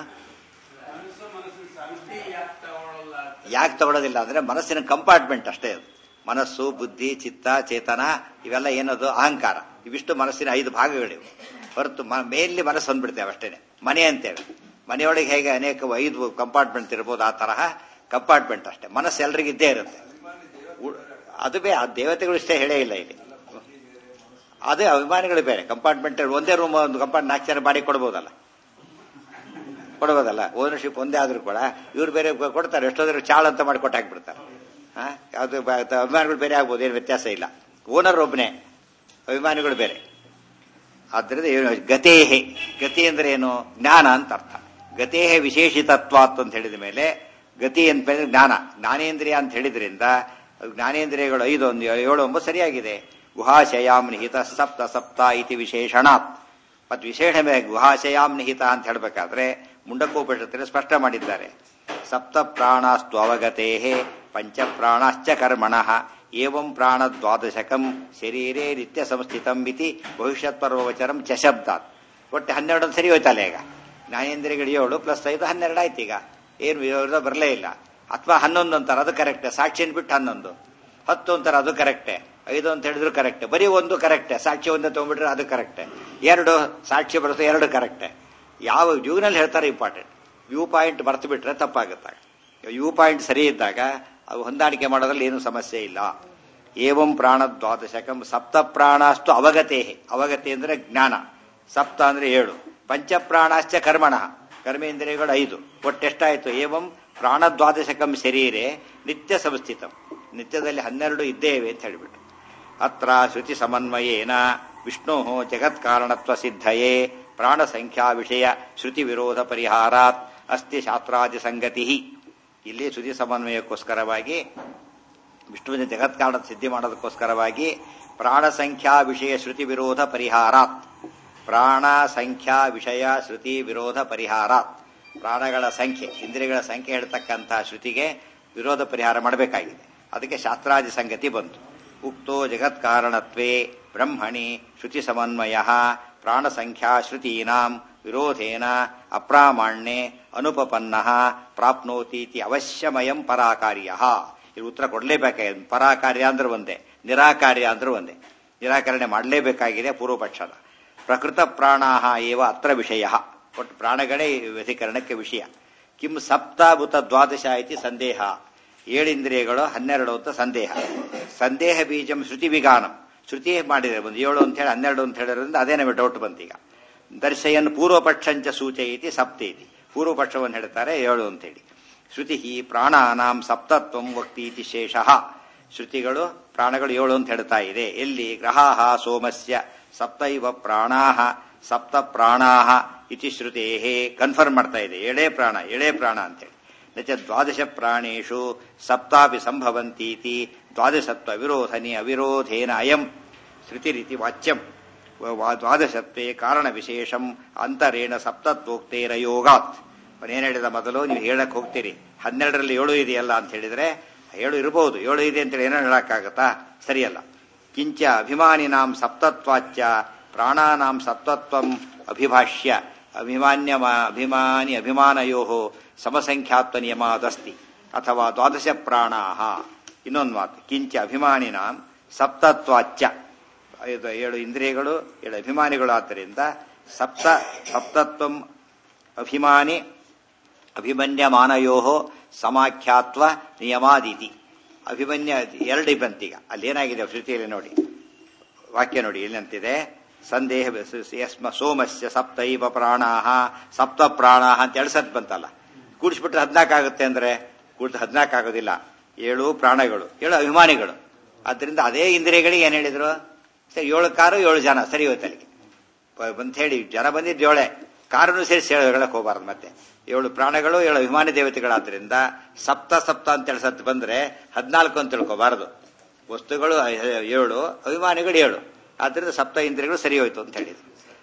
[SPEAKER 1] ಯಾಕೆ ತಗೊಳ್ಳೋದಿಲ್ಲ ಅಂದ್ರೆ ಮನಸ್ಸಿನ ಕಂಪಾರ್ಟ್ಮೆಂಟ್ ಅಷ್ಟೇ ಅದು ಮನಸ್ಸು ಬುದ್ಧಿ ಚಿತ್ತ ಚೇತನ ಇವೆಲ್ಲ ಏನದು ಅಹಂಕಾರ ಇವಿಷ್ಟು ಮನಸ್ಸಿನ ಐದು ಭಾಗಗಳಿವೆ ಹೊರತು ಮೇನ್ಲಿ ಮನಸ್ಸು ಅಂದ್ಬಿಡ್ತೇವೆ ಅಷ್ಟೇನೆ ಮನೆ ಅಂತೇವೆ ಮನೆಯೊಳಗೆ ಹೇಗೆ ಅನೇಕ ಐದು ಕಂಪಾರ್ಟ್ಮೆಂಟ್ ಇರ್ಬೋದು ಆ ತರಹ ಕಂಪಾರ್ಟ್ಮೆಂಟ್ ಅಷ್ಟೇ ಮನಸ್ಸು ಎಲ್ರಿಗೂ ಇದ್ದೇ ಇರುತ್ತೆ ಉ- ಅದು ಬೇ ಆ ದೇವತೆಗಳು ಇಷ್ಟೇ ಹೇಳೇ ಇಲ್ಲ ಇಲ್ಲಿ ಅದೇ ಅಭಿಮಾನಿಗಳು ಬೇರೆ ಕಂಪಾರ್ಟ್ಮೆಂಟ್ ಒಂದೇ ರೂಮ್ ಒಂದು ಕಂಪಾರ್ಟ್ ನಾಲ್ಕು ಜನ ಬಾಡಿ ಕೊಡ್ಬೋದಲ್ಲ ಕೊಡ್ಬೋದಲ್ಲ ಓನರ್ಶಿಪ್ ಒಂದೇ ಆದ್ರೂ ಕೂಡ ಇವ್ರು ಬೇರೆ ಕೊ- ಕೊಡ್ತಾರೆ ಎಷ್ಟೋದ್ರು ಚಾಳ್ ಅಂತ ಮಾಡಿ ಕೊಟ್ಟು ಹಾಕ್ಬಿಡ್ತಾರೆ ಹಾ ಯಾವ್ದು ಬ- ತ- ಅಭಿಮಾನಿಗಳು ಬೇರೆ ಆಗ್ಬೋದು ಏನು ವ್ಯತ್ಯಾಸ ಇಲ್ಲ ಓನರ್ ಒಬ್ಬನೇ ಅಭಿಮಾನಿಗಳು ಬೇರೆ ಆದ್ರಿಂದ ಏನು ಗತೇಹೆ ಗತಿ ಅಂದ್ರೆ ಏನು ಜ್ಞಾನ ಅಂತ ಅರ್ಥ ಗತೇಹೆ ವಿಶೇಷಿತತ್ವಾತ್ ಅಂತ ಹೇಳಿದ ಮೇಲೆ ಗತಿ ಅಂತ ಹೇಳಿದ್ರೆ ಜ್ಞಾನ ಜ್ಞಾನೇಂದ್ರಿಯ ಅಂತ ಹೇಳಿದ್ರಿಂದ ಜ್ಞಾನೇಂದ್ರಿಯಗಳು ಐದು ಒಂದು ಏಳು ಒಂಬತ್ತು ಸರಿಯಾಗಿದೆ ಗುಹಾಶಯಾಂ ನಿಹಿತ ಸಪ್ತ ಸಪ್ತ ಇತಿ ವಿಶೇಷಣಾತ್ ಮತ್ತು ವಿಶೇಷ ಗುಹಾಶಯಾಂ ನಿಹಿತ ಅಂತ ಹೇಳಬೇಕಾದ್ರೆ ಮುಂಡಕೋಪನಿಷತ್ತಿನಲ್ಲಿ ಸ್ಪಷ್ಟ ಮಾಡಿದ್ದಾರೆ ಸಪ್ತ ಪ್ರಾಣಾಸ್ತು ಅವಗತೆ ಪಂಚ ಪ್ರಾಣಾಶ್ಚ ಕರ್ಮಣಃ ಏವಂ ಪ್ರಾಣ ದ್ವಾದಶಕಂ ಶರೀರೇ ನಿತ್ಯ ಸಂಸ್ಥಿತಂ ಇತಿ ಭವಿಷ್ಯತ್ ಪರ್ವವಚನಂ ಚ ಶಬ್ದಾತ್ ಒಟ್ಟು ಹನ್ನೆರಡು ಸರಿ ಹೋಯ್ತಲ್ಲ ಈಗ ಜ್ಞಾನೇಂದ್ರಿಯಗಳು ಏಳು ಪ್ಲಸ್ ಐದು ಹನ್ನೆರಡು ಆಯ್ತು ಈಗ ಏನು ವಿರೋಧ ಬರಲೇ ಇಲ್ಲ ಅಥವಾ ಹನ್ನೊಂದು ಅಂತಾರೆ ಅದು ಕರೆಕ್ಟೇ ಸಾಕ್ಷಿನ ಬಿಟ್ಟು ಹನ್ನೊಂದು ಹತ್ತು ಅಂತಾರೆ ಅದು ಕರೆಕ್ಟೇ ಐದು ಅಂತ ಹೇಳಿದ್ರು ಕರೆಕ್ಟೇ ಬರೀ ಒಂದು ಕರೆಕ್ಟೇ ಸಾಕ್ಷಿ ಒಂದೇ ತಗೊಂಡ್ಬಿಟ್ರೆ ಅದು ಕರೆಕ್ಟೇ ಎರಡು ಸಾಕ್ಷಿ ಬರುತ್ತೆ ಎರಡು ಕರೆಕ್ಟೇ ಯಾವ ವ್ಯೂನಲ್ಲಿ ಹೇಳ್ತಾರೆ ಇಂಪಾರ್ಟೆಂಟ್ ವ್ಯೂ ಪಾಯಿಂಟ್ ಮರ್ತು ಬಿಟ್ರೆ ತಪ್ಪಾಗುತ್ತೆ ವ್ಯೂ ಪಾಯಿಂಟ್ ಸರಿ ಇದ್ದಾಗ ಅದು ಹೊಂದಾಣಿಕೆ ಮಾಡೋದ್ರಲ್ಲಿ ಏನು ಸಮಸ್ಯೆ ಇಲ್ಲ ಏವಂ ಪ್ರಾಣ ದ್ವಾದಶಕಂ ಸಪ್ತ ಪ್ರಾಣಾಸ್ತು ಅವಗತೆ ಅವಗತಿ ಅಂದ್ರೆ ಜ್ಞಾನ ಸಪ್ತ ಅಂದ್ರೆ ಏಳು ಪಂಚಪ್ರಾಣಾಶ್ಚ ಕರ್ಮಣ ಕರ್ಮೇಂದ್ರಿಯಗಳು ಐದು ಒಟ್ಟೆಷ್ಟಾಯ್ತು ಏವಂ ಪ್ರಾಣ ದ್ವಾದಶಕಂ ಶರೀರೆ ನಿತ್ಯ ಸಂಸ್ಥಿತಂ ನಿತ್ಯದಲ್ಲಿ ಹನ್ನೆರಡು ಇದ್ದೇವೆ ಅಂತ ಹೇಳಿಬಿಟ್ಟು ಅತ್ರ ಶ್ರುತಿ ಸಮನ್ವಯೇನ ವಿಷ್ಣು ಜಗತ್ ಕಾರಣತ್ವ ಸಿದ್ಧಯೇ ಪ್ರಾಣ ಸಂಖ್ಯಾ ವಿಷಯ ಶ್ರುತಿ ವಿರೋಧ ಪರಿಹಾರಾತ್ ಅಸ್ತಿ ಶಾಸ್ತ್ರಾದಿ ಸಂಗತಿ ಇಲ್ಲಿ ಶ್ರುತಿ ಸಮನ್ವಯಕ್ಕೋಸ್ಕರವಾಗಿ ವಿಷ್ಣುವಿನ ಜಗತ್ ಕಾರಣ ಸಿದ್ಧಿ ಮಾಡೋದಕ್ಕೋಸ್ಕರವಾಗಿ ಪ್ರಾಣ ಸಂಖ್ಯಾ ವಿಷಯ ಶ್ರುತಿ ವಿರೋಧ ಪರಿಹಾರಾತ್ ಪ್ರಾಣ ಸಂಖ್ಯಾ ವಿಷಯ ಶ್ರುತಿ ವಿರೋಧ ಪರಿಹಾರಾತ್ ಪ್ರಾಣಗಳ ಸಂಖ್ಯೆ ಇಂದ್ರಿಯಗಳ ಸಂಖ್ಯೆ ಹೇಳ್ತಕ್ಕಂತಹ ಶ್ರುತಿಗೆ ವಿರೋಧ ಪರಿಹಾರ ಮಾಡಬೇಕಾಗಿದೆ ಅದಕ್ಕೆ ಶಾಸ್ತ್ರಾದಿ ಸಂಗತಿ ಬಂತು ಉಕ್ತೋ ಜಗತ್ ಕಾರಣತ್ವೇ ಬ್ರಹ್ಮಣಿ ಶ್ರುತಿ ಸಮನ್ವಯ ಪ್ರಾಣ ಸಂಖ್ಯಾ ಶ್ರುತೀನಾಂ ವಿರೋಧೇನ ಅಪ್ರಾಮಾಣ್ಯೆ ಅನುಪಪನ್ನ ಪ್ರಾಪ್ನೋತೀತಿ ಅವಶ್ಯಮಯಂ ಪರಾಕಾರ್ಯ ಇದು ಉತ್ತರ ಕೊಡಲೇಬೇಕಾಗಿದೆ ಪರಾಕಾರ್ಯ ಅಂದ್ರೆ ಒಂದೇ ನಿರಾಕಾರ್ಯ ಅಂದ್ರೆ ಒಂದೇ ನಿರಾಕರಣೆ ಮಾಡಲೇಬೇಕಾಗಿದೆ ಪೂರ್ವಪಕ್ಷದ ಪ್ರಕೃತ ಪ್ರಾಣಾಹ ಏವ ಅತ್ರ ವಿಷಯ ಒಟ್ಟು ಪ್ರಾಣಗಳೇ ವ್ಯಧಿಕರಣಕ್ಕೆ ವಿಷಯ ಕಿಂ ಸಪ್ತಾಭೂತ ದ್ವಾದಶ ಐತಿ ಸಂದೇಹ ಏಳಿಂದ್ರಿಯಗಳು ಹನ್ನೆರಡು ಅಂತ ಸಂದೇಹ ಸಂದೇಹ ಬೀಜಂ ಶ್ರುತಿ ವಿಗಾನಂ ಶ್ರುತಿ ಮಾಡಿದೆ ಒಂದು ಏಳು ಅಂತ ಹೇಳಿ ಹನ್ನೆರಡು ಅಂತ ಹೇಳಿದ್ರಿಂದ ಅದೇ ನಮಗೆ ಡೌಟ್ ಬಂತೀಗ ದರ್ಶಯನ್ ಪೂರ್ವಪಕ್ಷಂಚ ಸೂಚಯಿತಿ ಸಪ್ತೇತಿ ಪೂರ್ವಪಕ್ಷವನ್ನು ಹೇಳ್ತಾರೆ ಏಳು ಅಂತೇಳಿ ಶ್ರುತಿ ಪ್ರಾಣಾನಾಂ ಸಪ್ತತ್ವಂ ವಕ್ತೀತಿ ಶೇಷ ಶ್ರುತಿಗಳು ಪ್ರಾಣಗಳು ಏಳು ಅಂತ ಹೇಳ್ತಾ ಇದೆ ಎಲ್ಲಿ ಗ್ರಹಾಹ ಸೋಮಸ್ಯ ಸಪ್ತೈವ ಪ್ರಾಣಾಹ ಸಪ್ತ ಪ್ರಾಣಾಹ ಇತಿ ಶ್ರುತೇ ಕನ್ಫರ್ಮ್ ಮಾಡ್ತಾ ಇದೆ ಏಳೇ ಪ್ರಾಣ ಏಳೇ ಪ್ರಾಣ ಅಂತೇಳಿ ನಚ ದ್ವಾದಶ ಪ್ರಾಣೇಶು ಸಪ್ತಾಪಿ ಸಂಭವಂತೀತಿ ದ್ವಾದಶತ್ವ ವಿರೋಧನಿ ಅವಿರೋಧೇನ ಅಯಂ ಶ್ರುತಿರಿತಿ ವಾಚ್ಯಂ ದ್ವಾದಶತ್ವೇ ಕಾರಣ ವಿಶೇಷಂ ಅಂತರೇಣ ಸಪ್ತತ್ವೋಕ್ತೇರಯೋಗಾತ್ ಏನ್ ಹೇಳಿದ ಮೊದಲು ನೀವು ಹೇಳಕ್ ಹೋಗ್ತೀರಿ ಹನ್ನೆರಡರಲ್ಲಿ ಏಳು ಇದೆಯಲ್ಲ ಅಂತ ಹೇಳಿದ್ರೆ ಏಳು ಇರಬಹುದು ಏಳು ಇದೆ ಅಂತೇಳಿ ಏನೋ ಹೇಳಕ್ಕಾಗತ್ತಾ ಸರಿಯಲ್ಲ ಕಿಂಚ ಅಭಿಮಾನಿನಾಂ ಸಪ್ತತ್ವಾಚ್ಯ ಪ್ರಾಣಾನಾಂ ಸಪ್ತತ್ವಂ ಅಭಿಭಾಷ್ಯ ಅಭಿಮಾನ್ಯ ಅಭಿಮಾನಿ ಅಭಿಮಾನಯೋ ಸಮಸಂಖ್ಯಾತ್ವ ನಿಯಮಾದಸ್ತಿ ಅಥವಾ ದ್ವಾದಶ ಪ್ರಾಣಾಹ ಇನ್ನೊಂದು ಮಾತು ಕಿಂಚ ಅಭಿಮಾನಿನಾಂ ಸಪ್ತತ್ವಾಚ್ಯ ಇದು ಏಳು ಇಂದ್ರಿಯಗಳು ಏಳು ಅಭಿಮಾನಿಗಳು ಆದ್ದರಿಂದ ಸಪ್ತ ಸಪ್ತತ್ವಂ ಅಭಿಮಾನಿ ಅಭಿಮನ್ಯಮಾನಯೋ ಸಮಾಖ್ಯಾತ್ವ ನಿಯಮಾದಿತಿ ಅಭಿಮನ್ಯ ಎರಡು ಬಂತೀಗ ಅಲ್ಲಿ ಏನಾಗಿದೆ ಶ್ರುತಿಯಲ್ಲಿ ನೋಡಿ ವಾಕ್ಯ ನೋಡಿ ಏನಂತಿದೆ ಸಂದೇಹ ಯಸ್ಮ ಸೋಮಸ್ಯ ಸಪ್ತೈವ ಪ್ರಾಣಾಹ ಸಪ್ತ ಪ್ರಾಣಾಹ ಅಂತ ಎರಡು ಸತ್ ಬಂತಲ್ಲ ಕೂಡಿಸ್ಬಿಟ್ರೆ ಹದಿನಾಲ್ಕು ಆಗುತ್ತೆ ಅಂದ್ರೆ ಕೂಡಿದ ಹದಿನಾಲ್ಕು ಆಗೋದಿಲ್ಲ ಏಳು ಪ್ರಾಣಗಳು ಏಳು ಅಭಿಮಾನಿಗಳು ಆದ್ರಿಂದ ಅದೇ ಇಂದ್ರಿಯಗಳಿಗೆ ಏನ್ ಹೇಳಿದ್ರು ಸರಿ ಏಳು ಕಾರು ಏಳು ಜನ ಸರಿ ಹೋಯ್ತು ಅಲ್ಲಿಗೆ ಅಂತ ಹೇಳಿ ಜನ ಬಂದಿದ್ದು ಏಳೆ ಕಾರನ್ನು ಸೇರಿಸಿ ಹೇಳಕ್ ಹೋಗಬಾರ್ದು ಮತ್ತೆ ಏಳು ಪ್ರಾಣಗಳು ಏಳು ಅಭಿಮಾನಿ ದೇವತೆಗಳಾದ್ರಿಂದ ಸಪ್ತ ಸಪ್ತ ಅಂತ ಹೇಳಿ ಸತ್ತು ಬಂದ್ರೆ ಹದಿನಾಲ್ಕು ಅಂತ ತಿಳ್ಕೋಬಾರದು ವಸ್ತುಗಳು ಏಳು ಅಭಿಮಾನಿಗಳು ಏಳು ಆದ್ರಿಂದ ಸಪ್ತ ಇಂದ್ರಿಯಗಳು ಸರಿ ಹೋಯ್ತು ಅಂತ ಹೇಳಿದ್ರು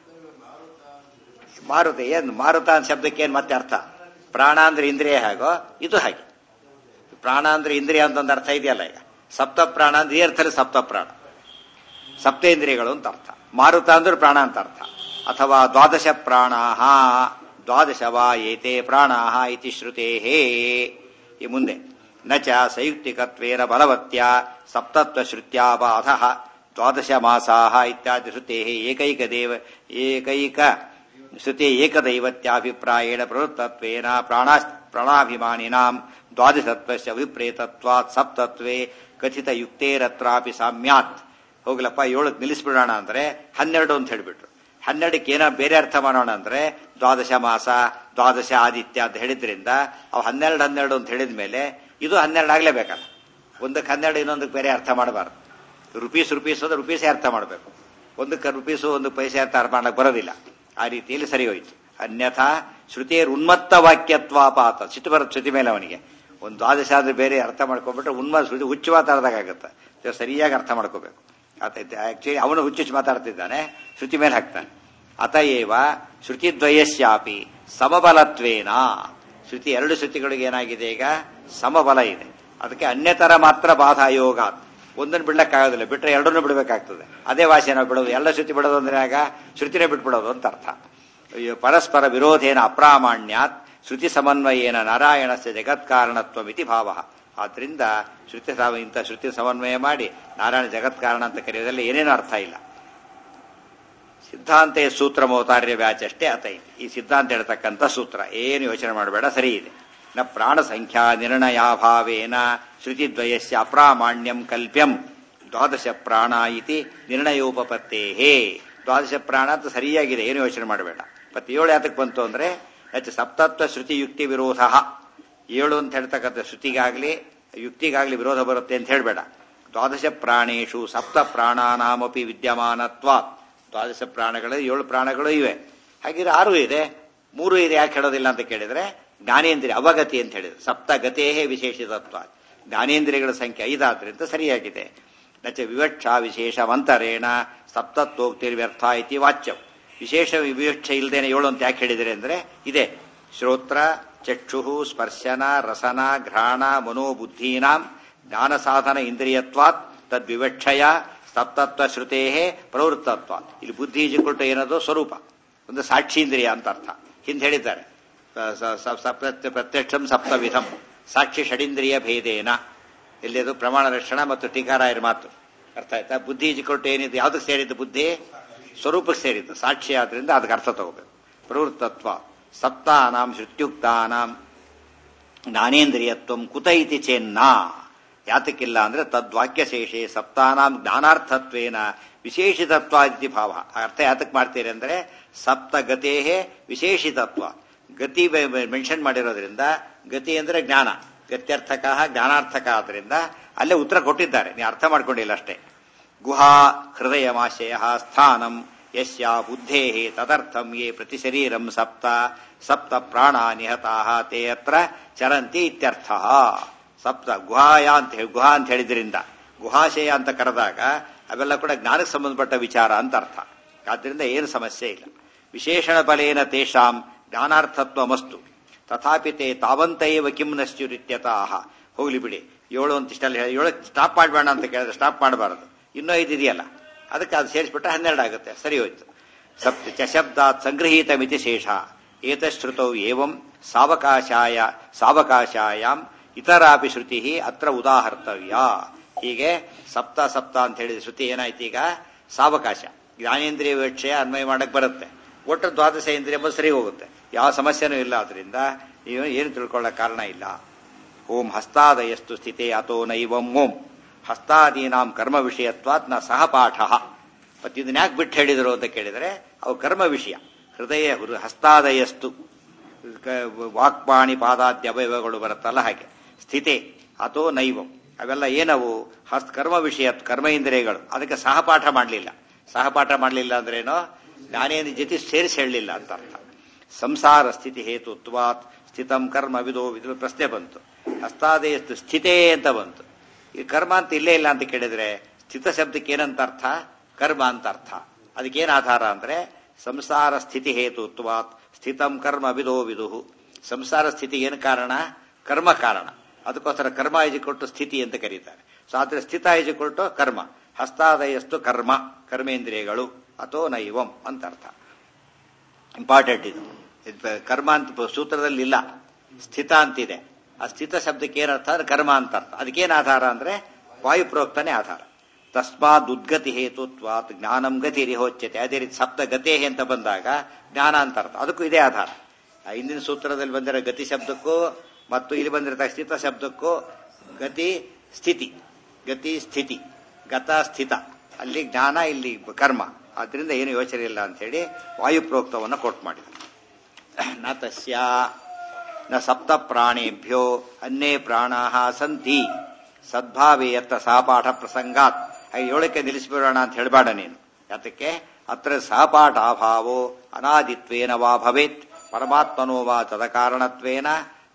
[SPEAKER 1] ಮಾರುತ ಏನು ಮಾರುತ ಅಂತ ಶಬ್ದಕ್ಕೆ ಏನ್ ಮತ್ತೆ ಅರ್ಥ ಪ್ರಾಣ ಅಂದ್ರೆ ಇಂದ್ರಿಯ ಹೇಗೋ ಇದು ಹಾಗೆ ಪ್ರಾಣ ಅಂದ್ರೆ ಇಂದ್ರಿಯ ಅಂತ ಒಂದು ಅರ್ಥ ಇದೆಯಲ್ಲ ಈಗ ಸಪ್ತ ಪ್ರಾಣ ಅಂದ್ರೆ ಈ ಅರ್ಥದಲ್ಲಿ ಸಪ್ತ ಪ್ರಾಣ ಸಪ್ತೇಂದ್ರಿಯಗಳು ಅಂತ ಅರ್ಥ ಮಾರುತ ಅಂದ್ರೆ ಪ್ರಾಣ ಅಂತ ಅರ್ಥ ಅಥವಾ ದ್ವಾದಶ ಪ್ರಾಣಾಹ ದ್ವಾದಶ ವಾ ಏತೆ ಪ್ರಾಣಾಹ ಇತಿ ಶ್ರುತೇ ಈ ಮುಂದೆ ನಚ ಸಂಯುಕ್ತಿಕತ್ವೇನ ಬಲವತ್ಯ ಸಪ್ತತ್ವ ಶ್ರುತ್ಯಾಬಾಧ ದ್ವಾದಶ ಮಾಸಾಹ ಇತ್ಯಾದಿ ಶ್ರುತೆ ಏಕೈಕ ದೇವ ಏಕೈಕ ಶ್ರುತಿ ಏಕದೈವತ್ಯಾಭಿಪ್ರಾಯೇಣ ಪ್ರವೃತ್ತತ್ವೇನ ಪ್ರಾಣಾ ಪ್ರಾಣಾಭಿಮಾನಿನಾಂ ದ್ವಾದಶತ್ವಸ್ಯ ಅಭಿಪ್ರೇತತ್ವಾತ್ ಸಪ್ತತ್ವೇ ಕಥಿತ ಯುಕ್ತೇರತ್ರಾಪಿ ಸಾಮ್ಯಾತ್ ಹೋಗ್ಲಪ್ಪ ಏಳಕ್ಕೆ ನಿಲ್ಲಿಸ್ಬಿಡೋಣ ಅಂದ್ರೆ ಹನ್ನೆರಡು ಅಂತ ಹೇಳ್ಬಿಟ್ರು ಹನ್ನೆರಡಕ್ಕೆ ಏನೋ ಬೇರೆ ಅರ್ಥ ಮಾಡೋಣ ಅಂದ್ರೆ ದ್ವಾದಶ ಮಾಸ ದ್ವಾದಶ ಆದಿತ್ಯ ಅಂತ ಹೇಳಿದ್ರಿಂದ ಅವು ಹನ್ನೆರಡು ಹನ್ನೆರಡು ಅಂತ ಹೇಳಿದ ಮೇಲೆ ಇದು ಹನ್ನೆರಡು ಆಗ್ಲೇಬೇಕಲ್ಲ ಒಂದಕ್ಕೆ ಹನ್ನೆರಡು ಇನ್ನೊಂದಕ್ಕೆ ಬೇರೆ ಅರ್ಥ ಮಾಡಬಾರ್ದು ರುಪೀಸ್ ರುಪೀಸ್ ಅಂದ್ರೆ ರುಪೀಸೇ ಅರ್ಥ ಮಾಡಬೇಕು ಒಂದಕ್ಕೆ ರುಪೀಸು ಒಂದು ಪೈಸೆ ಅರ್ಥ ಮಾಡಕ್ ಬರೋದಿಲ್ಲ ಆ ರೀತಿಯಲ್ಲಿ ಸರಿ ಹೋಯ್ತು ಅನ್ಯಥಾ ಶ್ರುತಿಯರ್ ಉನ್ಮತ್ತ ವಾಕ್ಯತ್ವಾಪಾತ ಸಿಟ್ಟು ಬರುತ್ತೆ ಶ್ರುತಿ ಮೇಲೆ ಅವನಿಗೆ ಒಂದು ದ್ವಾದಶ ಆದ್ರೆ ಬೇರೆ ಅರ್ಥ ಮಾಡ್ಕೊಂಡ್ಬಿಟ್ರೆ ಉನ್ಮಾದ ಶ್ರುತಿ ಹುಚ್ಚು ಮಾತಾಡ್ದಾಗುತ್ತೆ ಇದು ಸರಿಯಾಗಿ ಅರ್ಥ ಮಾಡ್ಕೋಬೇಕು ಆಕ್ಚುಲಿ ಅವನು ಹುಚ್ಚುಚ್ಚು ಮಾತಾಡ್ತಿದ್ದಾನೆ ಶ್ರುತಿ ಮೇಲೆ ಹಾಕ್ತಾನೆ ಅತಏವ ಶ್ರುತಿದ್ವಯಸ್ಯಾಪಿ ಸಮಬಲತ್ವೇನ ಶ್ರುತಿ ಎರಡು ಶ್ರುತಿಗಳಿಗೆ ಏನಾಗಿದೆ ಈಗ ಸಮಬಲ ಇದೆ ಅದಕ್ಕೆ ಅನ್ಯತರ ಮಾತ್ರ ಬಾಧಾ ಯೋಗ ಒಂದನ್ನು ಬಿಡ್ಲಕ್ಕಾಗೋದಿಲ್ಲ ಬಿಟ್ರೆ ಎರಡನ್ನೂ ಬಿಡಬೇಕಾಗ್ತದೆ ಅದೇ ವಾಸಿ ನಾವು ಬಿಡೋದು ಎಲ್ಲ ಶ್ರುತಿ ಬಿಡೋದು ಅಂದ್ರೆ ಆಗ ಶ್ರುತಿನೇ ಬಿಟ್ಬಿಡೋದು ಅಂತ ಅರ್ಥ ಅಯ್ಯೋ, ಪರಸ್ಪರ ವಿರೋಧೇನ ಅಪ್ರಾಮಾಣ್ಯಾತ್ ಶ್ರುತಿ ಸಮನ್ವಯೇನ ನಾರಾಯಣಸ್ಯ ಜಗತ್ಕಾರಣತ್ವಮಿತಿ ಭಾವ ಆದ್ರಿಂದ ಶ್ರುತಿ ಸಮ- ಇಂಥ ಶ್ರುತಿ ಸಮನ್ವಯ ಮಾಡಿ ನಾರಾಯಣ ಜಗತ್ಕಾರಣ ಅಂತ ಕರೆಯೋದ್ರಲ್ಲಿ ಏನೇನು ಅರ್ಥ ಇಲ್ಲ ಸಿದ್ಧಾಂತ ಸೂತ್ರ ಮೋತಾರ್ಯ ವ್ಯಾಚ ಅಷ್ಟೇ ಅತ ಇದೆ ಈ ಸಿದ್ಧಾಂತ ಹೇಳ್ತಕ್ಕಂಥ ಸೂತ್ರ ಏನು ಯೋಚನೆ ಮಾಡಬೇಡ ಸರಿ ಇದೆ ನ ಪ್ರಾಣ ಸಂಖ್ಯಾ ನಿರ್ಣಯಾಭಾವೇನ ಶ್ರುತಿದ್ವಯಸ್ಯ ಅಪ್ರಾಮಾಣ್ಯಂ ಕಲ್ಪ್ಯಂ ದ್ವಾದಶ ಪ್ರಾಣ ಇತಿ ನಿರ್ಣಯೋಪಪತ್ತೇಹೇ ದ್ವಾದಶ ಪ್ರಾಣ ಅಂತ ಸರಿಯಾಗಿದೆ ಏನು ಯೋಚನೆ ಮಾಡಬೇಡ ಮತ್ತೆ ಏಳು ಯಾತಕ್ಕೆ ಬಂತು ಅಂದ್ರೆ ಹೆಚ್ಚು ಸಪ್ತತ್ವ ಶ್ರುತಿ ಯುಕ್ತಿ ವಿರೋಧ ಏಳು ಅಂತ ಹೇಳ್ತಕ್ಕಂಥ ಶ್ರುತಿಗಾಗ್ಲಿ ಯುಕ್ತಿಗಾಗ್ಲಿ ವಿರೋಧ ಬರುತ್ತೆ ಅಂತ ಹೇಳಬೇಡ ದ್ವಾದಶ ಪ್ರಾಣೇಶು ಸಪ್ತ ಪ್ರಾಣಾನಾಮಪಿ ವಿದ್ಯಮಾನತ್ವ ದ್ವಾದಶ ಪ್ರಾಣಗಳು ಏಳು ಪ್ರಾಣಗಳು ಇವೆ ಹಾಗಿದ್ರೆ ಆರು ಇದೆ ಮೂರು ಇದೆ ಯಾಕೆ ಹೇಳೋದಿಲ್ಲ ಅಂತ ಕೇಳಿದ್ರೆ ಜ್ಞಾನೇಂದ್ರಿಯ ಅವಗತಿ ಅಂತ ಹೇಳಿದ್ರು ಸಪ್ತಗತೇ ವಿಶೇಷಿತತ್ವ ಜ್ಞಾನೇಂದ್ರಿಯಗಳ ಸಂಖ್ಯೆ ಐದಾದ್ರಿಂದ ಸರಿಯಾಗಿದೆ ನಚ ವಿವಕ್ಷಾ ವಿಶೇಷವಂತರೇಣ ಸಪ್ತತ್ವೋಕ್ತಿರ್ವ್ಯರ್ಥ ಇತಿ ವಾಚ್ಯಂ ವಿಶೇಷ ವಿವಕ್ಷೆ ಇಲ್ಲದೇನೆ ಏಳು ಅಂತ ಯಾಕೆ ಹೇಳಿದರೆ ಅಂದ್ರೆ ಇದೆ ಶ್ರೋತ್ರ ಚಕ್ಷು ಸ್ಪರ್ಶನ ರಸನ ಘ್ರಾಣ ಮನೋಬುದ್ಧೀನಾಂ ಜ್ಞಾನ ಸಾಧನ ಇಂದ್ರಿಯತ್ವಾತ್ ತದ್ವಿವಕ್ಷಯ ಸಪ್ತತ್ವ ಶ್ರುತೇ ಪ್ರವೃತ್ತತ್ವ ಇಲ್ಲಿ ಬುದ್ಧಿ ಇಜಿಕೊಟ್ಟು ಏನದು ಸ್ವರೂಪ ಒಂದು ಸಾಕ್ಷೀಂದ್ರಿಯ ಅಂತ ಅರ್ಥ ಹಿಂದೆ ಹೇಳಿದ್ದಾರೆ ಸ- ಸ- ಸ- ಸಪ್ತ ಪ್ರತ್ಯಕ್ಷಂ ಸಪ್ತವಿಧಂ ಸಾಕ್ಷಿ ಷಡಿಂದ್ರಿಯ ಭೇದೇನ ಇಲ್ಲಿ ಅದು ಪ್ರಮಾಣ ರಕ್ಷಣ ಮತ್ತು ಟೀಕಾರಾಯರ ಮಾತು ಅರ್ಥ ಆಯ್ತಾ ಬುದ್ಧಿ ಇಜಿಕೊಟ್ಟು ಏನಿದೆ ಯಾವ್ದಕ್ಕೆ ಸೇರಿದ್ದು ಬುದ್ಧಿ ಸ್ವರೂಪಕ್ಕೆ ಸೇರಿದ್ದು ಸಾಕ್ಷಿ ಆದ್ರಿಂದ ಅದಕ್ಕೆ ಅರ್ಥ ತಗೋಬೇಕು ಪ್ರವೃತ್ತತ್ವ ಸಪ್ತಾನಾಂ ಶ್ರುತ್ಯುಕ್ತಾನಾಂ ಜ್ಞಾನೇಂದ್ರಿಯತ್ವ ಕುತ ಇತಿ ಚೆನ್ನ ಯಾತಕ್ಕಿಲ್ಲ ಅಂದ್ರೆ ತದ್ವಾಕ್ಯಶೇಷೆ ಸಪ್ತಾನಾಂ ಜ್ಞಾನಾರ್ಥತ್ವೇನ ವಿಶೇಷಿತತ್ವಾದಿ ಭಾವ ಅರ್ಥ ಯಾತಕ್ ಮಾಡ್ತೀರಿ ಅಂದ್ರೆ ಸಪ್ತಗತೇ ವಿಶೇಷಿತತ್ವ ಗತಿ ಮೆನ್ಷನ್ ಮಾಡಿರೋದ್ರಿಂದ ಗತಿ ಅಂದ್ರೆ ಜ್ಞಾನ ಗತ್ಯರ್ಥಕ ಜ್ಞಾನಾರ್ಥಕ ಆದ್ರಿಂದ ಅಲ್ಲೇ ಉತ್ತರ ಕೊಟ್ಟಿದ್ದಾರೆ ನೀವು ಅರ್ಥ ಮಾಡ್ಕೊಂಡಿಲ್ಲ ಅಷ್ಟೇ ಗುಹಾ ಹೃದಯಮಾಶಯ ಸ್ಥಾನಂ ಯಸ್ಯ ಬುದ್ಧೇ ತದರ್ಥಂ ಯೇ ಪ್ರತಿ ಶರೀರಂ ಸಪ್ತ ಸಪ್ತ ಪ್ರಾಣ ನಿಹತಾ ತೇ ಅತ್ರ ಚರಂತಿ ಇತ್ಯರ್ಥ ಸಪ್ತ ಗುಹಾಯ ಅಂತ ಹೇಳಿ ಗುಹಾ ಅಂತ ಹೇಳಿದ್ರಿಂದ ಗುಹಾಶಯ ಅಂತ ಕರೆದಾಗ ಅವೆಲ್ಲ ಕೂಡ ಜ್ಞಾನಕ್ಕೆ ಸಂಬಂಧಪಟ್ಟ ವಿಚಾರ ಅಂತ ಅರ್ಥ ಆದ್ರಿಂದ ಏನು ಸಮಸ್ಯೆ ಇಲ್ಲ ವಿಶೇಷಣ ಬಲೇನ ತೇಷಾಂ ಜ್ಞಾನಾರ್ಥತ್ವ ಮಸ್ತು ತಥಾಪಿ ತೇ ತಾವಂತೈವ ಕಿಂ ನಶ್ಚುರಿತ್ಯತಾಹ ಹೋಗ್ಲಿ ಬಿಡಿ ಏಳು ಅಂತ ಇಷ್ಟಲ್ಲಿ ಹೇಳಿ ಏಳು ಸ್ಟಾಪ್ ಮಾಡಬೇಡ ಅಂತ ಕೇಳಿದ್ರೆ ಸ್ಟಾಪ್ ಮಾಡಬಾರದು ಇನ್ನೂ ಐದು ಇದೆಯಲ್ಲ ಅದಕ್ಕೆ ಅದು ಸೇರಿಸ್ಬಿಟ್ರೆ ಹನ್ನೆರಡು ಆಗುತ್ತೆ ಸರಿ ಹೋಯ್ತು ಸಪ್ತ ಚ ಶಬ್ದಾತ್ ಸಂಗೃಹೀತ ಮಿತಿ ಶೇಷ ಏತಶ್ರುತೌ ಏವಂ ಸಾವಕಾಶಾಯ ಸಾವಕಾಶಾಯಾಂ ಇತರಾಪಿ ಶ್ರುತಿ ಅತ್ರ ಉದಾಹರ್ತವ್ಯ ಹೀಗೆ ಸಪ್ತ ಸಪ್ತ ಅಂತ ಹೇಳಿದ ಶ್ರುತಿ ಏನಾಯ್ತು ಈಗ ಸಾವಕಾಶ ಜ್ಞಾನೇಂದ್ರಿಯ ವಿಷಯ ಅನ್ವಯ ಮಾಡಕ್ ಬರುತ್ತೆ ಒಟ್ಟು ದ್ವಾದಶ ಇಂದ್ರಿಯ ಎಂಬುದು ಸರಿ ಹೋಗುತ್ತೆ ಯಾವ ಸಮಸ್ಯೆನೂ ಇಲ್ಲ ಅದರಿಂದ ನೀವು ಏನು ತಿಳ್ಕೊಳ್ಳೋ ಕಾರಣ ಇಲ್ಲ ಓಂ ಹಸ್ತಾದಯಸ್ತು ಸ್ಥಿತೆ ಅಥೋ ನೈವಂ ಓಂ ಹಸ್ತಾದೀನಾಂ ಕರ್ಮ ವಿಷಯತ್ವಾತ್ ನ ಸಹಪಾಠ ಮತ್ತೆ ಇದನ್ನ ಯಾಕೆ ಬಿಟ್ಟು ಹೇಳಿದರು ಅಂತ ಕೇಳಿದರೆ ಅವು ಕರ್ಮ ವಿಷಯ ಹೃದಯ ಹೃ- ಹಸ್ತಾದಯಸ್ತು ಕ- ವಾಕ್ಪಾಣಿ ಪಾದಾದ್ಯ ಅವಯವಗಳು ಬರುತ್ತಲ್ಲ ಹಾಗೆ ಸ್ಥಿತೆ ಅಥೋ ನೈವಂ ಅವೆಲ್ಲ ಏನವು ಹಸ್ತ ಕರ್ಮ ವಿಷಯ ಕರ್ಮ ಇಂದ್ರಿಯಗಳು ಅದಕ್ಕೆ ಸಹಪಾಠ ಮಾಡಲಿಲ್ಲ ಸಹಪಾಠ ಮಾಡಲಿಲ್ಲ ಅಂದ್ರೇನೋ ಜ್ಞಾನೇಂದ್ರ ಜೊತೆ ಸೇರಿಸಿ ಹೇಳಲಿಲ್ಲ ಅಂತ ಅರ್ಥ ಸಂಸಾರ ಸ್ಥಿತಿ ಹೇತುತ್ವಾತ್ ಸ್ಥಿತಂ ಕರ್ಮ ವಿದೋ ವಿದು ಪ್ರಶ್ನೆ ಬಂತು ಹಸ್ತಾದಯಸ್ತು ಸ್ಥಿತೇ ಅಂತ ಬಂತು ಈ ಕರ್ಮ ಅಂತ ಇಲ್ಲೇ ಇಲ್ಲ ಅಂತ ಕೇಳಿದ್ರೆ ಸ್ಥಿತ ಶಬ್ದಕ್ಕೆ ಏನಂತ ಅರ್ಥ ಕರ್ಮ ಅಂತ ಅರ್ಥ ಅದಕ್ಕೇನು ಆಧಾರ ಅಂದ್ರೆ ಸಂಸಾರ ಸ್ಥಿತಿ ಹೇತುತ್ವಾತ್ ಸ್ಥಿತಂ ಕರ್ಮ ವಿದೋ ವಿದುಹು ಸಂಸಾರ ಸ್ಥಿತಿ ಏನು ಕಾರಣ ಕರ್ಮ ಕಾರಣ ಅದಕ್ಕೋಸ್ಕರ ಕರ್ಮ ಕೊಟ್ಟು ಸ್ಥಿತಿ ಅಂತ ಕರೀತಾರೆ ಸೊ ಆದ್ರೆ ಸ್ಥಿತ ಕೊಟ್ಟು ಕರ್ಮ ಹಸ್ತಾದಯಸ್ತು ಕರ್ಮ ಕರ್ಮೇಂದ್ರಿಯಗಳು ಅಥವಾ ನೈವಂ ಅಂತ ಅರ್ಥ ಇಂಪಾರ್ಟೆಂಟ್ ಇದು ಇದು ಕರ್ಮ ಅಂತ ಸೂತ್ರದಲ್ಲಿ ಇಲ್ಲ ಸ್ಥಿತ ಅಂತಿದೆ ಆ ಸ್ಥಿತ ಶಬ್ದಕ್ಕೆ ಏನರ್ಥ ಅಂದ್ರೆ ಕರ್ಮ ಅಂತ ಅರ್ಥ ಅದಕ್ಕೇನು ಆಧಾರ ಅಂದ್ರೆ ವಾಯು ಪ್ರೋಕ್ತನೇ ಆಧಾರ ತಸ್ಮಾತ್ ಉದ್ಗತಿ ಹೇತುತ್ವಾತ್ ಜ್ಞಾನಂ ಗತಿ ರಿಹೋಚ್ಯತೆ ಅದೇ ರೀತಿ ಸಪ್ತ ಗತೇ ಅಂತ ಬಂದಾಗ ಜ್ಞಾನ ಅಂತ ಅರ್ಥ ಅದಕ್ಕೂ ಇದೇ ಆಧಾರ ಆ ಹಿಂದಿನ ಸೂತ್ರದಲ್ಲಿ ಬಂದಿರೋ ಗತಿ ಶಬ್ದಕ್ಕೂ ಮತ್ತು ಇಲ್ಲಿ ಬಂದಿರತಕ್ಕ ಸ್ಥಿತ ಶಬ್ದಕ್ಕೂ ಗತಿ ಸ್ಥಿತಿ ಗತಿ ಸ್ಥಿತಿ ಗತ ಸ್ಥಿತ ಅಲ್ಲಿ ಜ್ಞಾನ ಇಲ್ಲಿ ಕರ್ಮ ಆದ್ರಿಂದ ಏನು ಯೋಚನೆ ಇಲ್ಲ ಅಂತ ಹೇಳಿ ವಾಯು ಪ್ರೋಕ್ತವನ್ನು ಕೋಟ್ ಮಾಡಿದ ನ ತಸ್ಯ ನ ಸಪ್ತ ಪ್ರಾಣೇಭ್ಯೋ ಅನ್ನೇ ಪ್ರಾಣಾ ಸಂತಿ ಸದ್ಭಾವೇ ಯತ್ತ ಸಹಪಾಠ ಪ್ರಸಂಗಾತ್ ಹಾಗೆ ಏಳಕ್ಕೆ ನಿಲ್ಲಿಸ್ಬಿಡೋಣ ಅಂತ ಹೇಳಬೇಡ ನೀನು ಯಾತಕ್ಕೆ ಅತ್ರ ಸಹಪಾಠ ಅಭಾವೋ ಅನಾದಿತ್ವೇನ ವಾ ಭವೇತ್ ಪರಮಾತ್ಮನೋ ವಾ ತದ ಕಾರಣತ್ವೇನ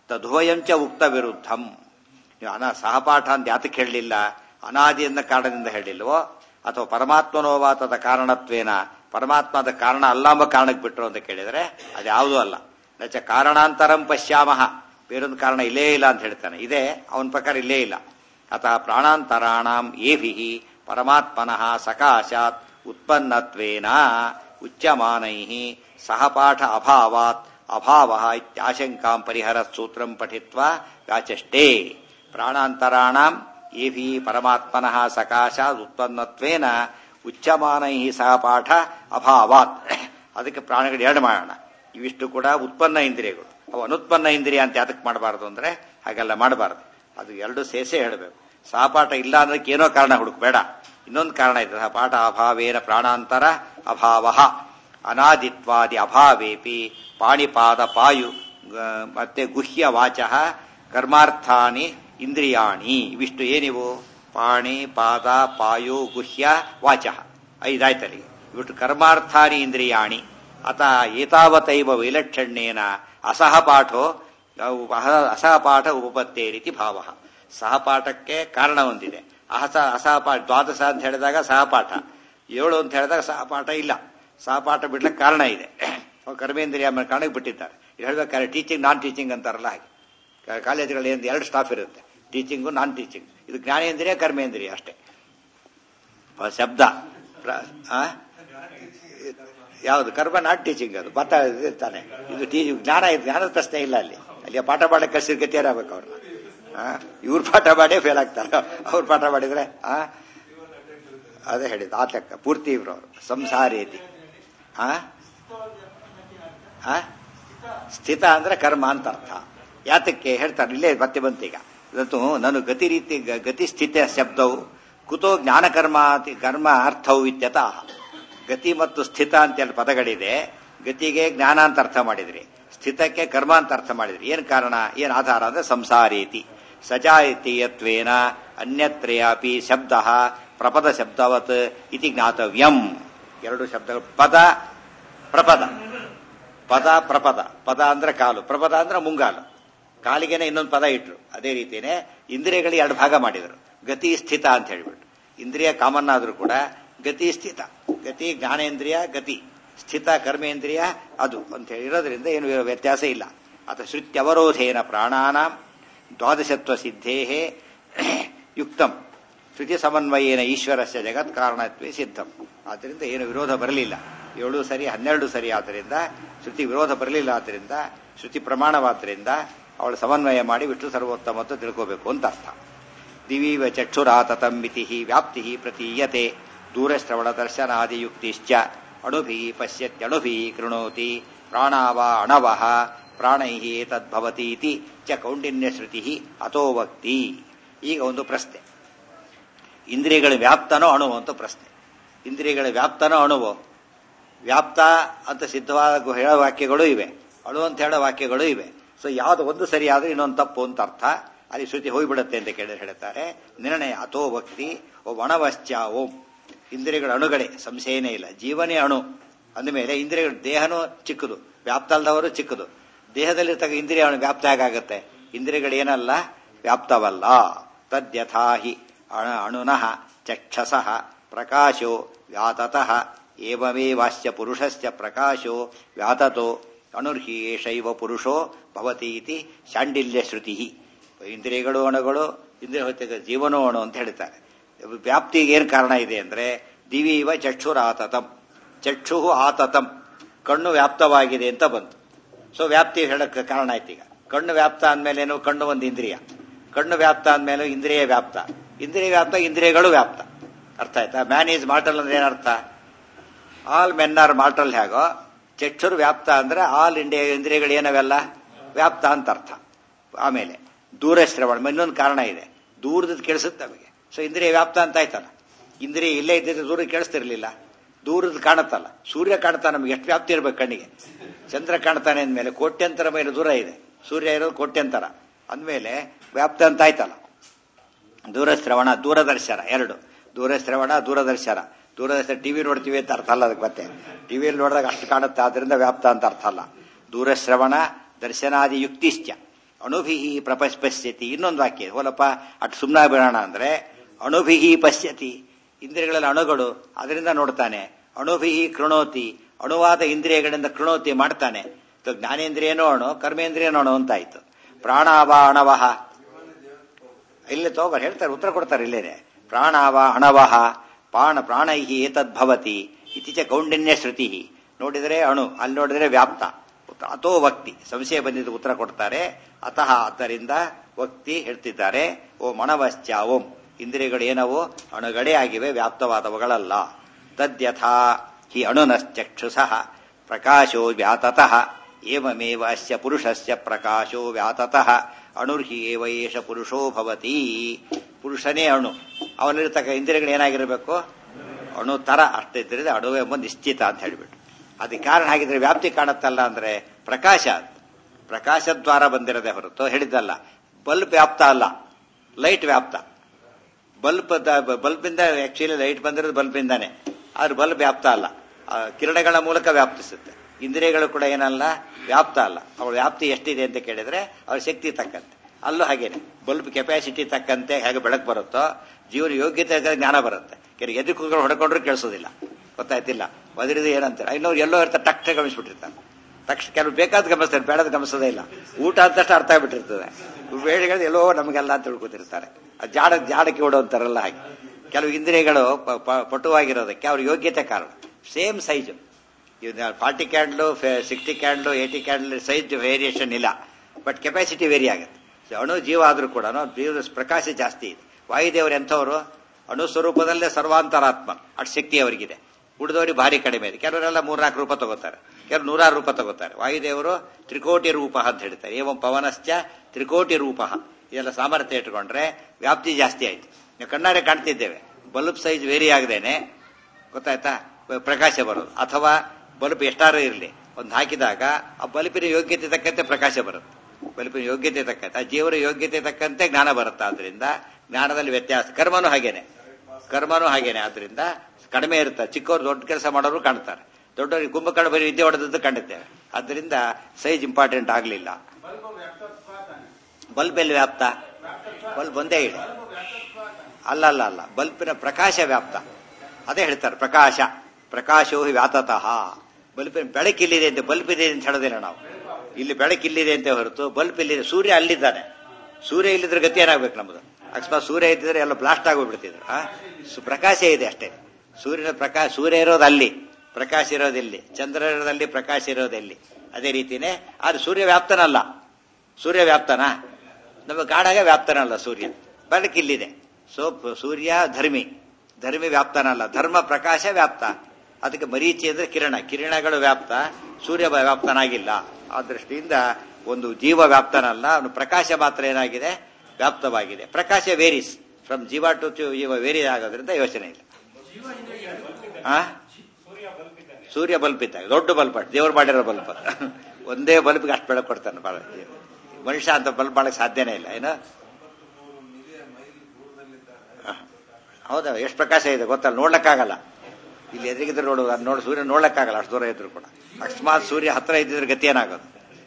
[SPEAKER 1] ತದ್ವಯಂಚ ಉಕ್ತ ವಿರುದ್ಧಂ ನೀವು ಅನ ಸಹಪಾಠ ಅಂತ ಯಾತಕ್ಕೆ ಹೇಳಲಿಲ್ಲ ಅನಾದಿಯಿಂದ ಕಾರಣದಿಂದ ಹೇಳಿಲ್ವೋ ಅಥವಾ ಪರಮಾತ್ಮನೋವಾತದ ಕಾರಣತ್ವೇನ ಪರಮಾತ್ಮದ ಕಾರಣ ಅಲ್ಲ ಎಂಬ ಕಾರಣಕ್ಕೆ ಬಿಟ್ಟರು ಅಂತ ಕೇಳಿದರೆ ಅದು ಯಾವುದೂ ಅಲ್ಲ ನಚ ಕಾರಣಾಂತರಂ ಪಶ್ಯಾಮಹ ಬೇರೊಂದು ಕಾರಣ ಇಲ್ಲೇ ಇಲ್ಲ ಅಂತ ಹೇಳ್ತಾನೆ ಇದೆ ಅವನ ಪ್ರಕಾರ ಇಲ್ಲೇ ಇಲ್ಲ ಅತಃ ಪ್ರಾಣಾಂತರಾಣಾಂ ಏಭಿ ಪರಮಾತ್ಮನಃ ಸಕಾಶಾತ್ ಉತ್ಪನ್ನತ್ವೇನ ಉಚ್ಯಮಾನೈ ಸಹಪಾಠ ಅಭಾವಾತ್ ಅಭಾವ ಇತ್ಯಾಶಂಕಾಂ ಪರಿಹರ ಸೂತ್ರಂ ಪಠಿತ್ವಾ ವ್ಯಾಚಷ್ಟೇ ಪ್ರಾಣಾಂತರಾಣಾಂ ಏಭಿ ಪರಮಾತ್ಮನಃ ಸಕಾಶಾತ್ ಉತ್ಪನ್ನತ್ವೇನ ಉಚ್ಯಮಾನೈ ಸಹಪಾಠ ಅಭಾವಾತ್ ಅದಕ್ಕೆ ಪ್ರಾಣಿಗಳು ಎರಡು ಮಾಡೋಣ ಇವಿಷ್ಟು ಕೂಡ ಉತ್ಪನ್ನ ಇಂದ್ರಿಯಗಳು ಅವು ಅನುತ್ಪನ್ನ ಇಂದ್ರಿಯ ಅಂತ ಯಾತಕ್ಕೆ ಮಾಡಬಾರದು ಅಂದ್ರೆ ಹಾಗೆಲ್ಲ ಮಾಡಬಾರದು ಅದು ಎರಡು ಸೇಸೆ ಹೇಳಬೇಕು ಸಹಪಾಠ ಇಲ್ಲ ಅನ್ನೋದಕ್ಕೆ ಏನೋ ಕಾರಣ ಹುಡುಕಬೇಡ ಇನ್ನೊಂದು ಕಾರಣ ಇದೆ ಸಹಪಾಠ ಅಭಾವೇನ ಪ್ರಾಣಾಂತರ ಅಭಾವ ಅನಾದಿತ್ವಾದಿ ಅಭಾವೇಪಿ ಪಾಣಿಪಾದ ಪಾಯು ಗ- ಮತ್ತೆ ಗುಹ್ಯ ವಾಚ ಕರ್ಮಾರ್ಥಾನಿ ಇಂದ್ರಿಯಾಣಿ ಇವಿಷ್ಟು ಏನಿವು ಪಾಣಿ ಪಾದ ಪಾಯು ಗುಹ್ಯ ವಾಚ ಐದಾಯ್ತಲ್ಲಿ ಇವಿಷ್ಟು ಕರ್ಮಾರ್ಥಾನಿ ಇಂದ್ರಿಯಾಣಿ ಅತ ಏತಾವತೈವ ವೈಲಕ್ಷಣ್ಯೇನ ಅಸಹಪಾಠೋ ಅಹ- ಅಸಹಪಾಠ ಉಪಪತ್ತೇ ರೀತಿ ಭಾವ ಸಹಪಾಠಕ್ಕೆ ಕಾರಣ ಹೊಂದಿದೆ ಅಹಸ ಅಸಹಪಾಠ ದ್ವಾದಶ ಅಂತ ಹೇಳಿದಾಗ ಸಹಪಾಠ ಏಳು ಅಂತ ಹೇಳಿದಾಗ ಸಹಪಾಠ ಇಲ್ಲ ಸಹಪಾಠ ಬಿಡ್ಲಿಕ್ಕೆ ಕಾರಣ ಇದೆ ಅವ್ರು ಕರ್ಮೇಂದ್ರಿಯ ಅನ್ನೋ ಕಾರಣಕ್ಕೆ ಬಿಟ್ಟಿದ್ದಾರೆ ಇಲ್ಲಿ ಹೇಳ್ಬೇಕಾದ್ರೆ ಟೀಚಿಂಗ್ ನಾನ್ ಟೀಚಿಂಗ್ ಅಂತಾರಲ್ಲ ಹಾಗೆ ಕಾ- ಕಾಲೇಜುಗಳಲ್ಲಿ ಏನು ಎರಡು ಸ್ಟಾಫ್ ಇರುತ್ತೆ ಟೀಚಿಂಗು ನಾನ್ ಟೀಚಿಂಗ್ ಇದು ಜ್ಞಾನೇಂದ್ರಿಯ ಕರ್ಮೇಂದ್ರಿಯ ಅಷ್ಟೇ ಆ ಶಬ್ದ ಪ್ರ- ಆ? ಯಾವುದು ಕರ್ಮ ನಾಟ್ ಟೀಚಿಂಗ್ ಅದು ಬತ್ತ ತಾನೆ ಇದು ಟೀ ಜ್ಞಾನ ಇದು ಜ್ಞಾನದ ಪ್ರಶ್ನೆ ಇಲ್ಲ ಅಲ್ಲಿ ಅಲ್ಲಿ ಪಾಠ ಮಾಡಕ್ಕೆ ಕಳ್ಸಿರ್ ಗತಿಯಾರಬೇಕು ಅವ್ರನ್ನ ಇವ್ರು ಪಾಠ ಮಾಡೇ ಫೇಲ್ ಆಗ್ತಾರ ಅವ್ರು ಪಾಠ ಮಾಡಿದ್ರೆ ಆ ಅದೇ ಹೇಳಿದ್ದು ಆ ಲೆಕ್ಕ ಪೂರ್ತಿ ಇವ್ರು ಅವರು ಸಂಸಾರೇತಿ ಆ ಆ? ಸ್ಥಿತ ಅಂದ್ರೆ ಕರ್ಮ ಅಂತ ಅರ್ಥ ಯಾತಕ್ಕೆ ಹೇಳ್ತಾರೆ ಇಲ್ಲೇ ಮತ್ತೆ ಬಂತೀಗ ಇವತ್ತು ನಾನು ಗತಿ ರೀತಿ ಗ- ಗತಿ ಸ್ಥಿತಿಯ ಶಬ್ದವು ಕುತೋ ಜ್ಞಾನ ಕರ್ಮ ಕರ್ಮ ಅರ್ಥವು ಇತ್ಯತಃ ಗತಿ ಮತ್ತು ಸ್ಥಿತ ಅಂತ ಎರಡು ಪದಗಳಿದೆ ಗತಿಗೆ ಜ್ಞಾನ ಅಂತ ಅರ್ಥ ಮಾಡಿದ್ರಿ ಸ್ಥಿತಕ್ಕೆ ಕರ್ಮ ಅಂತ ಅರ್ಥ ಮಾಡಿದ್ರಿ ಏನ್ ಕಾರಣ ಏನ್ ಆಧಾರ ಅಂದ್ರೆ ಸಂಸಾರೇತಿ ಸಜಾಯತೀಯತ್ವೇನ ಅನ್ಯತ್ರಯಾಪಿ ಶಬ್ದ ಪ್ರಪದ ಶಬ್ದವತ್ ಇತಿ ಜ್ಞಾತವ್ಯಂ ಎರಡು ಶಬ್ದಗಳು ಪದ ಪ್ರಪದ ಪದ ಪ್ರಪದ ಪದ ಅಂದ್ರೆ ಕಾಲು ಪ್ರಪದ ಅಂದ್ರೆ ಮುಂಗಾಲು ಕಾಲಿಗೆನೆ ಇನ್ನೊಂದು ಪದ ಇಟ್ರು ಅದೇ ರೀತಿನೇ ಇಂದ್ರಿಯಗಳಿಗೆ ಎರಡು ಭಾಗ ಮಾಡಿದರು ಗತಿ ಸ್ಥಿತ ಅಂತ ಹೇಳ್ಬಿಟ್ಟು ಇಂದ್ರಿಯ ಕಾಮನ್ ಆದ್ರೂ ಕೂಡ ಗತಿ ಸ್ಥಿತ ಗತಿ ಜ್ಞಾನೇಂದ್ರಿಯ ಗತಿ ಸ್ಥಿತ ಕರ್ಮೇಂದ್ರಿಯ ಅದು ಅಂತ ಹೇಳಿರೋದ್ರಿಂದ ಏನು ವ್ಯತ್ಯಾಸ ಇಲ್ಲ ಅಥ ಶ್ರುತ್ಯವರೋಧೇನ ಪ್ರಾಣಾನಾಂ ದ್ವಾದಶತ್ವ ಸಿದ್ಧೇ ಯುಕ್ತಂ ಶ್ರುತಿ ಸಮನ್ವಯೇನ ಈಶ್ವರಸ್ಯ ಜಗತ್ ಕಾರಣತ್ವೇ ಸಿದ್ಧಂ ಆದ್ದರಿಂದ ಏನು ವಿರೋಧ ಬರಲಿಲ್ಲ ಏಳು ಸರಿ ಹನ್ನೆರಡು ಸರಿ ಆದ್ದರಿಂದ ಶ್ರುತಿ ವಿರೋಧ ಬರಲಿಲ್ಲ ಆದ್ದರಿಂದ ಶ್ರುತಿ ಪ್ರಮಾಣವಾದ್ದರಿಂದ ಅವಳು ಸಮನ್ವಯ ಮಾಡಿ ವಿಷ್ಣು ಸರ್ವೋತ್ತಮ ಅಂತ ತಿಳ್ಕೋಬೇಕು ಅಂತ ಅರ್ಥ ದಿವೀವ ಚಕ್ಷುರಾತತಂ ಮಿತಿ ವ್ಯಾಪ್ತಿ ಪ್ರತೀಯತೆ ದೂರಶ್ರವಣ ದರ್ಶನಾದಿಯುಕ್ತಿಶ್ಚ ಅಣುಭಿ ಪಶ್ಯತ್ಯಣುಭಿ ಕೃಣೋತಿ ಪ್ರಾಣಾವ ಅಣವಃ ಪ್ರಾಣೈ ತದ್ಭವತೀತಿ ಚ ಕೌಂಡಿನ್ಯ ಶ್ರುತಿ ಅಥೋ ವಕ್ತಿ ಈಗ ಒಂದು ಪ್ರಶ್ನೆ ಇಂದ್ರಿಯಗಳ ವ್ಯಾಪ್ತನೋ ಅಣುವು ಅಂತ ಪ್ರಶ್ನೆ ಇಂದ್ರಿಯಗಳ ವ್ಯಾಪ್ತನೋ ಅಣುವು ವ್ಯಾಪ್ತ ಅಂತ ಸಿದ್ಧವಾದ ಹೇಳೋ ವಾಕ್ಯಗಳು ಇವೆ ಅಣು ಅಂತ ಹೇಳೋ ವಾಕ್ಯಗಳು ಇವೆ ಸೊ ಯಾವ್ದು ಒಂದು ಸರಿಯಾದ್ರೆ ಇನ್ನೊಂದು ತಪ್ಪು ಅಂತ ಅರ್ಥ ಅಲ್ಲಿ ಶ್ರುತಿ ಹೋಗ್ಬಿಡುತ್ತೆ ಅಂತ ಕೇಳಿ ಹೇಳ್ತಾರೆ ನಿರ್ಣಯ ಅಥೋ ಭಕ್ತಿ ಓ ಅಣವಶ್ಚ ಓಂ ಇಂದ್ರಿಯಗಳ ಅಣುಗಳೇ ಸಂಶಯನೇ ಇಲ್ಲ ಜೀವನೇ ಅಣು ಅಂದಮೇಲೆ ಇಂದ್ರಿಯಗಳ ದೇಹನೂ ಚಿಕ್ಕದು ವ್ಯಾಪ್ತ ಅಲ್ದವರು ಚಿಕ್ಕದು ದೇಹದಲ್ಲಿರ್ತಕ್ಕ ಇಂದ್ರಿಯ ಅಣು ವ್ಯಾಪ್ತ ಹೇಗಾಗತ್ತೆ ಇಂದ್ರಿಯಗಳೇನಲ್ಲ ವ್ಯಾಪ್ತವಲ್ಲ ತದ್ಯಥಾಹಿ ಅಣ ಅಣುನಃ ಚಕ್ಷಸಃ ಪ್ರಕಾಶೋ ವ್ಯಾತತಃ ಏವಮೇವಾಸ್ಯ ಪುರುಷಸ್ಯ ಪ್ರಕಾಶೋ ವ್ಯಾತತೋ ಅಣುರ್ಹೀಶೈವ ಪುರುಷೋ ಭವತಿ ಇತಿ ಶಾಂಡಿಲ್ಯ ಶ್ರುತಿ ಇಂದ್ರಿಯಗಳು ಅಣುಗಳು ಇಂದ್ರಿಯ ಹೊತ್ತಿಗೆ ಜೀವನೋ ಅಣು ಅಂತ ಹೇಳ್ತಾರೆ ವ್ಯಾಪ್ತಿಗೆ ಏನು ಕಾರಣ ಇದೆ ಅಂದ್ರೆ ದಿವೀವ ಚಕ್ಷುರಾತತಂ ಚಕ್ಷು ಆತತಂ ಕಣ್ಣು ವ್ಯಾಪ್ತವಾಗಿದೆ ಅಂತ ಬಂತು ಸೊ ವ್ಯಾಪ್ತಿ ಹೇಳಕ್ಕೆ ಕಾರಣ ಆಯ್ತು ಈಗ ಕಣ್ಣು ವ್ಯಾಪ್ತ ಅಂದ್ಮೇಲೆ ಏನು ಕಣ್ಣು ಒಂದು ಇಂದ್ರಿಯ ಕಣ್ಣು ವ್ಯಾಪ್ತ ಅಂದ್ಮೇಲೆ ಇಂದ್ರಿಯ ವ್ಯಾಪ್ತ ಇಂದ್ರಿಯ ವ್ಯಾಪ್ತ ಇಂದ್ರಿಯಗಳು ವ್ಯಾಪ್ತ ಅರ್ಥ ಆಯ್ತಾ ಮ್ಯಾನ್ ಈಸ್ ಮಾರ್ಟಲ್ ಅಂದ್ರೆ ಏನರ್ಥ ಆಲ್ ಮೆನ್ ಆರ್ ಮಾರ್ಟಲ್ ಹೇಗೋ ಚಕ್ಷುರು ವ್ಯಾಪ್ತ ಅಂದ್ರೆ ಆಲ್ ಇಂಡಿಯಾ ಇಂದ್ರಿಯಗಳು ಏನವೆಲ್ಲ ವ್ಯಾಪ್ತ ಅಂತ ಅರ್ಥ ಆಮೇಲೆ ದೂರ ಶ್ರವಣ ಇನ್ನೊಂದು ಕಾರಣ ಇದೆ ದೂರದ ಕೇಳಿಸುತ್ತೆ ನಮಗೆ ಸೊ ಇಂದ್ರಿಯ ವ್ಯಾಪ್ತ ಅಂತ ಆಯ್ತಲ್ಲ ಇಂದ್ರಿಯ ಇಲ್ಲೇ ಇದ್ದಿದ್ರೆ ದೂರ ಕೇಳಿಸ್ತಿರ್ಲಿಲ್ಲ ದೂರದ ಕಾಣುತ್ತಲ್ಲ ಸೂರ್ಯ ಕಾಣ್ತಾ ನಮ್ಗೆ ಎಷ್ಟು ವ್ಯಾಪ್ತಿ ಇರ್ಬೇಕು ಕಣ್ಣಿಗೆ ಚಂದ್ರ ಕಾಣ್ತಾನೆ ಅಂದಮೇಲೆ ಕೋಟ್ಯಂತರ ಮೇಲೆ ದೂರ ಇದೆ ಸೂರ್ಯ ಇರೋದು ಕೋಟ್ಯಂತರ ಅಂದಮೇಲೆ ವ್ಯಾಪ್ತ ಅಂತ ಆಯ್ತಲ್ಲ ದೂರಶ್ರವಣ ದೂರದರ್ಶನ ಎರಡು ದೂರಶ್ರವಣ ದೂರದರ್ಶನ ದೂರದರ್ಶನ ಟಿವಿ ನೋಡ್ತೀವಿ ಅಂತ ಅರ್ಥ ಅಲ್ಲ ಅದಕ್ಕೆ ಮತ್ತೆ ಟಿವಿಯಲ್ಲಿ ನೋಡಿದಾಗ ಅಷ್ಟು ಕಾಣುತ್ತೆ ಆದ್ರಿಂದ ವ್ಯಾಪ್ತ ಅಂತ ಅರ್ಥ ಅಲ್ಲ ದೂರಶ್ರವಣ ದರ್ಶನಾದಿ ಯುಕ್ತಿಶ್ಚ ಅಣುಭಿಹಿ ಪ್ರಪಶ್ಯತಿ ಇನ್ನೊಂದು ವಾಕ್ಯ ಹೋಲಪ್ಪ ಅಟ್ ಸುಮ್ನ ಬಿಡೋಣ ಅಂದ್ರೆ ಅಣುಭಿಹಿ ಪಶ್ಯತಿ ಇಂದ್ರಿಯಗಳಲ್ಲಿ ಅಣುಗಳು ಅದರಿಂದ ನೋಡ್ತಾನೆ ಅಣುಭಿಹಿ ಕೃಣೋತಿ ಅಣುವಾದ ಇಂದ್ರಿಯಗಳಿಂದ ಕೃಣೋತಿ ಮಾಡ್ತಾನೆ ಜ್ಞಾನೇಂದ್ರಿಯನೋ ಅಣು ಕರ್ಮೇಂದ್ರಿಯನೋ ಅಣು ಅಂತಾಯ್ತು ಪ್ರಾಣಾವ ಅಣವಹ ಇಲ್ಲಿ ತಗೋಬರ್ ಹೇಳ್ತಾರೆ ಉತ್ತರ ಕೊಡ್ತಾರೆ ಇಲ್ಲೇನೆ ಪ್ರಾಣಾವ ಅಣವಹ ಪ್ರಾಣ ಪ್ರಾಣೈಹಿ ಏತದ್ಭವತಿ ಇತ್ತೀಚೆ ಕೌಂಡಿನ್ಯ ಶ್ರುತಿ ನೋಡಿದರೆ ಅಣು ಅಲ್ಲಿ ನೋಡಿದರೆ ವ್ಯಾಪ್ತ ಅಥೋ ವಕ್ತಿ ಸಂಶಯ ಬಂದಿದ್ದು ಉತ್ತರ ಕೊಡ್ತಾರೆ ಅತಃ ಆದ್ದರಿಂದ ವಕ್ತಿ ಹೇಳ್ತಿದ್ದಾರೆ ಓ ಮಣವಶ್ಚ ಓಂ ಇಂದ್ರಿಯಗಳು ಏನವೋ ಅಣುಗಡೆ ಆಗಿವೆ ವ್ಯಾಪ್ತವಾದವುಗಳಲ್ಲ ತದ್ಯಥಾ ಹಿ ಅಣುನಶ್ಚಕ್ಷುಷಃ ಪ್ರಕಾಶೋ ವ್ಯಾತತಃ ಏವಮೇವ ಅಸ್ಯ ಪುರುಷಸ್ಯ ಪ್ರಕಾಶೋ ವ್ಯಾತತಃ ಅಣುರ್ಹಿ ಏವ ಏಷ ಪುರುಷೋ ಭವತಿ ಪುರುಷನೇ ಅಣು ಅವನಲ್ಲಿರ್ತಕ್ಕ ಇಂದ್ರಿಯಗಳು ಏನಾಗಿರಬೇಕು ಅಣು ತರ ಅಷ್ಟಿದ್ರೆ ಅಣು ಎಂಬ ನಿಶ್ಚಿತ ಅಂತ ಹೇಳಿಬಿಟ್ಟು ಅದಕ್ಕೆ ಕಾರಣ ಹಾಗಿದ್ರೆ ವ್ಯಾಪ್ತಿ ಕಾಣುತ್ತಲ್ಲ ಅಂದ್ರೆ ಪ್ರಕಾಶ ಪ್ರಕಾಶದ್ವಾರ ಬಂದಿರದೆ ಹೊರತು ಹೇಳಿದ್ದಲ್ಲ ಬಲ್ಬ್ ವ್ಯಾಪ್ತ ಅಲ್ಲ ಲೈಟ್ ವ್ಯಾಪ್ತ ಬಲ್ಬ್ ಬಲ್ಬಿಂದ ಆಕ್ಚುಲಿ ಲೈಟ್ ಬಂದಿರೋದು ಬಲ್ಬಿಂದಾನೆ ಆದ್ರೆ ಬಲ್ಬ್ ವ್ಯಾಪ್ತ ಅಲ್ಲ ಕಿರಣಗಳ ಮೂಲಕ ವ್ಯಾಪ್ತಿಸುತ್ತೆ ಇಂದ್ರಿಯಗಳು ಕೂಡ ಏನಲ್ಲ ವ್ಯಾಪ್ತ ಅಲ್ಲ ಅವಳ ವ್ಯಾಪ್ತಿ ಎಷ್ಟಿದೆ ಅಂತ ಕೇಳಿದ್ರೆ ಅವ್ರ ಶಕ್ತಿ ತಕ್ಕಂತೆ ಅಲ್ಲೂ ಹಾಗೇನೆ ಬಲ್ಬ್ ಕೆಪಾಸಿಟಿ ತಕ್ಕಂತೆ ಹೇಗೆ ಬೆಳಕು ಬರುತ್ತೋ ಜೀವನ ಯೋಗ್ಯತೆ ಜ್ಞಾನ ಬರುತ್ತೆ ಕೆಲವು ಎದ್ದು ಕೂತ್ಕೊಂಡು ಹೊಡ್ಕೊಂಡ್ರು ಕೇಳಿಸೋದಿಲ್ಲ ಗೊತ್ತಾಯ್ತಿಲ್ಲ ಒದರಿದು ಏನಂತಾರೆ ಇನ್ನೊರು ಎಲ್ಲೋ ಇರ್ತಾರೆ ಟಕ್ ಗಮನಿಸ್ಬಿಟ್ಟಿರ್ತಾನೆ ತಕ್ಷಣ ಕೆಲವು ಬೇಕಾದ ಗಮನಿಸ್ತಾರೆ ಬೇಡದ ಗಮನಿಸೋದೇ ಇಲ್ಲ ಊಟ ಅಂತಷ್ಟು ಅರ್ಥ ಆಗ್ಬಿಟ್ಟಿರ್ತದೆ ಬೇಡಿಗಳು ಎಲ್ಲೋ ನಮಗೆಲ್ಲ ಅಂತ ತಿಳ್ಕೊತಿರ್ತಾರೆ ಜಾಡ ಜಾಡಕ್ಕೆ ಓಡೋಂತಾರಲ್ಲ ಹಾಗೆ ಕೆಲವು ಇಂದ್ರಿಯಗಳು ಪಟುವಾಗಿರೋದಕ್ಕೆ ಅವ್ರ ಯೋಗ್ಯತೆ ಕಾರಣ same size forty candle sixty candle eighty candle size variation ಇಲ್ಲ ಬಟ್ ಕೆಪಾಸಿಟಿ ವೇರಿ ಆಗುತ್ತೆ ಅಣು ಜೀವ ಆದ್ರೂ ಕೂಡ ಜೀವದ ಪ್ರಕಾಶ ಜಾಸ್ತಿ ಇದೆ ವಾಯುದೇವರು ಎಂಥವರು ಅಣು ಸ್ವರೂಪದಲ್ಲೇ ಸರ್ವಾಂತರಾತ್ಮ ಅಷ್ಟು ಶಕ್ತಿ ಅವರಿಗಿದೆ ಉಳಿದವರಿಗೆ ಭಾರಿ ಕಡಿಮೆ ಇದೆ ಕೆಲವರೆಲ್ಲ ಮೂರ್ನಾಲ್ಕು ರೂಪ ತಗೋತಾರೆ ಕೆಲವರು ನೂರಾರು ರೂಪ ತಗೋತಾರೆ ವಾಯುದೇವರು ತ್ರಿಕೋಟಿ ರೂಪ ಅಂತ ಹೇಳ್ತಾರೆ ಏವಂ ಪವನಶ್ಚ ತ್ರಿಕೋಟಿ ರೂಪ ಇದೆಲ್ಲ ಸಾಮರ್ಥ್ಯ ಇಟ್ಕೊಂಡ್ರೆ ವ್ಯಾಪ್ತಿ ಜಾಸ್ತಿ ಆಯ್ತು ನೀವು ಕಣ್ಣಾರೆ ಕಾಣ್ತಿದ್ದೇವೆ ಬಲ್ಬ್ ಸೈಜ್ ವೇರಿ ಆಗದೇನೆ ಗೊತ್ತಾಯ್ತಾ ಪ್ರಕಾಶ ಬರೋದು ಅಥವಾ ಬಲ್ಬ್ ಎಷ್ಟಾರು ಇರಲಿ ಒಂದು ಹಾಕಿದಾಗ ಆ ಬಲ್ಬಿನ ಯೋಗ್ಯತೆ ತಕ್ಕಂತೆ ಪ್ರಕಾಶ ಬರುತ್ತೆ ಬಲ್ಬಿನ ಯೋಗ್ಯತೆ ತಕ್ಕಂತೆ ಆ ಜೀವನ ಯೋಗ್ಯತೆ ತಕ್ಕಂತೆ ಜ್ಞಾನ ಬರುತ್ತೆ ಆದ್ರಿಂದ ಜ್ಞಾನದಲ್ಲಿ ವ್ಯತ್ಯಾಸ ಕರ್ಮನೂ ಹಾಗೇನೆ ಕರ್ಮನೂ ಹಾಗೇನೆ ಆದ್ರಿಂದ ಕಡಿಮೆ ಇರುತ್ತೆ ಚಿಕ್ಕವರು ದೊಡ್ಡ ಕೆಲಸ ಮಾಡೋರು ಕಾಣ್ತಾರೆ ದೊಡ್ಡವರಿಗೆ ಕುಂಭಕರ್ಣ ಬರೀ ವಿದ್ಯೆ ಹೊಡೆದದ್ದು ಕಂಡಿದ್ದೇವೆ ಆದ್ರಿಂದ ಸೈಜ್ ಇಂಪಾರ್ಟೆಂಟ್ ಆಗಲಿಲ್ಲ ಬಲ್ಬ್ ಎಲ್ಲಿ ವ್ಯಾಪ್ತ ಬಲ್ಬ್ ಒಂದೇ ಇಡಿ ಅಲ್ಲ ಅಲ್ಲ ಅಲ್ಲ ಬಲ್ಬಿನ ಪ್ರಕಾಶ ವ್ಯಾಪ್ತ ಅದೇ ಹೇಳ್ತಾರೆ ಪ್ರಕಾಶ ಪ್ರಕಾಶೋ ವ್ಯಾತತಃ ಬಲ್ಬಿನ ಬೆಳಕಿಲ್ಲಿದೆ ಅಂತ ಬಲ್ಬ್ ಇದೆ ಅಂತ ಹೇಳೋದಿಲ್ಲ ನಾವು ಇಲ್ಲಿ ಬೆಳಕಿಲ್ಲಿದೆ ಅಂತ ಹೊರತು ಬಲ್ಬ್ ಇಲ್ಲಿದೆ ಸೂರ್ಯ ಅಲ್ಲಿದ್ದಾನೆ ಸೂರ್ಯ ಇಲ್ಲಿದ್ರೆ ಗತಿ ಏನಾಗ್ಬೇಕು ನಮ್ದು ಅಕಸ್ಮಾತ್ ಸೂರ್ಯ ಇದ್ದಿದ್ರೆ ಎಲ್ಲ ಬ್ಲಾಸ್ಟ್ ಆಗೋಗ್ಬಿಡ್ತಿದ್ರು ಆ ಪ್ರಕಾಶ ಇದೆ ಅಷ್ಟೇ ಸೂರ್ಯನ ಪ್ರಕಾಶ ಸೂರ್ಯ ಇರೋದು ಅಲ್ಲಿ ಪ್ರಕಾಶ ಇರೋದಿಲ್ಲಿ ಚಂದ್ರ ಇರೋದಲ್ಲಿ ಪ್ರಕಾಶ ಇರೋದಲ್ಲಿ ಅದೇ ರೀತಿನೇ ಆದ್ರೆ ಸೂರ್ಯ ವ್ಯಾಪ್ತನಲ್ಲ ಸೂರ್ಯ ವ್ಯಾಪ್ತನ ನಮ್ಮ ಗಾಢಾಗ ವ್ಯಾಪ್ತನಲ್ಲ ಸೂರ್ಯ ಬೆಳಕಿಲ್ಲಿದೆ ಸೊ ಸೂರ್ಯ ಧರ್ಮಿ ಧರ್ಮಿ ವ್ಯಾಪ್ತನಲ್ಲ ಧರ್ಮ ಪ್ರಕಾಶ ವ್ಯಾಪ್ತ ಅದಕ್ಕೆ ಮರೀಚಿ ಅಂದ್ರೆ ಕಿರಣ ಕಿರಣಗಳು ವ್ಯಾಪ್ತ ಸೂರ್ಯ ವ್ಯಾಪ್ತನಾಗಿಲ್ಲ ಆ ದೃಷ್ಟಿಯಿಂದ ಒಂದು ಜೀವ ವ್ಯಾಪ್ತನಲ್ಲ ಅವನು ಪ್ರಕಾಶ ಮಾತ್ರ ಏನಾಗಿದೆ ವ್ಯಾಪ್ತವಾಗಿದೆ ಪ್ರಕಾಶ ವೇರಿಸ್ ಫ್ರಮ್ ಜೀವ ಟು ಜೀವ ವೇರಿ ಆಗೋದ್ರಿಂದ ಯೋಚನೆ ಇಲ್ಲ ಆ ಸೂರ್ಯ ಬಲ್ಬ್ ಇದ್ದಾಗ ದೊಡ್ಡ ಬಲ್ಬ್ ದೇವ್ರು ಮಾಡಿರೋ ಬಲ್ಬ್ ಒಂದೇ ಬಲ್ಬ್ಗೆ ಅಷ್ಟು ಬೆಳಕು ಕೊಡ್ತಾನೆ ಬಾಳ ಮನುಷ್ಯ ಅಂತ ಬಲ್ಬ್ ಮಾಡಕ್ ಸಾಧ್ಯನೇ ಇಲ್ಲ ಏನೋ ಹೌದಾ ಎಷ್ಟು ಪ್ರಕಾಶ ಇದೆ ಗೊತ್ತಲ್ಲ ನೋಡ್ಲಕ್ಕಾಗಲ್ಲ ಇಲ್ಲಿ ಎದುರಿಗಿದ್ರೆ ನೋಡು ಅದು ನೋಡಿ ಸೂರ್ಯ ನೋಡ್ಲಕ್ಕಾಗಲ್ಲ ಅಷ್ಟು ದೂರ ಇದ್ರು ಕೂಡ ಅಕಸ್ಮಾತ್ ಸೂರ್ಯ ಹತ್ರ ಇದ್ದಿದ್ರೆ ಗತಿ ಏನಾಗೋದು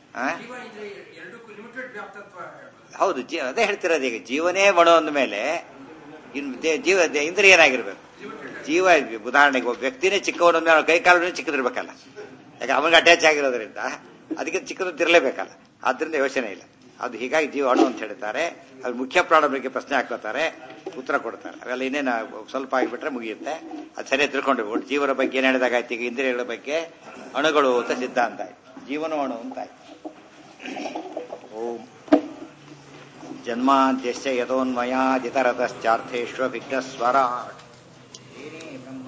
[SPEAKER 1] ಹೌದು ಜೀವ ಅದೇ ಹೇಳ್ತಿರೋದು ಈಗ ಜೀವನೇ ಮಣು ಅಂದ ಮೇಲೆ ಇನ್ನು ಜೀವ ಇಂದ್ರಿಯ ಏನಾಗಿರ್ಬೇಕು ಜೀವ ಉದಾಹರಣೆಗೆ ಒಬ್ಬ ವ್ಯಕ್ತಿನೇ ಚಿಕ್ಕವನ ಮೇಲೆ ಕೈ ಕಾಲು ಚಿಕ್ಕದಿರ್ಬೇಕಲ್ಲ ಯಾಕೆ ಅವನಿಗೆ ಅಟ್ಯಾಚ್ ಆಗಿರೋದ್ರಿಂದ ಅದಕ್ಕೆ ಚಿಕ್ಕದಿರಲೇಬೇಕಲ್ಲ ಆದ್ರಿಂದ ಯೋಚನೆ ಇಲ್ಲ ಅದು ಹೀಗಾಗಿ ಜೀವ ಅಣು ಅಂತ ಹೇಳ್ತಾರೆ ಅದು ಮುಖ್ಯ ಪ್ರಾಣ ಬಗ್ಗೆ ಪ್ರಶ್ನೆ ಹಾಕೋತಾರೆ ಉತ್ತರ ಕೊಡ್ತಾರೆ ಅವೆಲ್ಲ ಇನ್ನೇನು ಸ್ವಲ್ಪ ಆಗಿಬಿಟ್ರೆ ಮುಗಿಯುತ್ತೆ ಅದು ಸರಿಯಾಗಿ ತಿಳ್ಕೊಂಡು ಒಟ್ಟು ಜೀವನ ಬಗ್ಗೆ ಏನು ಹೇಳಿದಾಗಾಯ್ತು ಈಗ ಇಂದ್ರಿಯಗಳ ಬಗ್ಗೆ ಅಣುಗಳು ಅಂತ ಸಿದ್ಧಾಂತ ಆಯ್ತು ಜೀವನ ಅಣು ಅಂತ ಆಯ್ತು ಓಂ ಜನ್ಮಾದ್ಯಶ್ಚ ಯಥೋನ್ಮಯಾದಿತರತಶ್ಚಾರ್ಥೇಶ್ವ ವಿಘ್ನಸ್ವರಾಟ್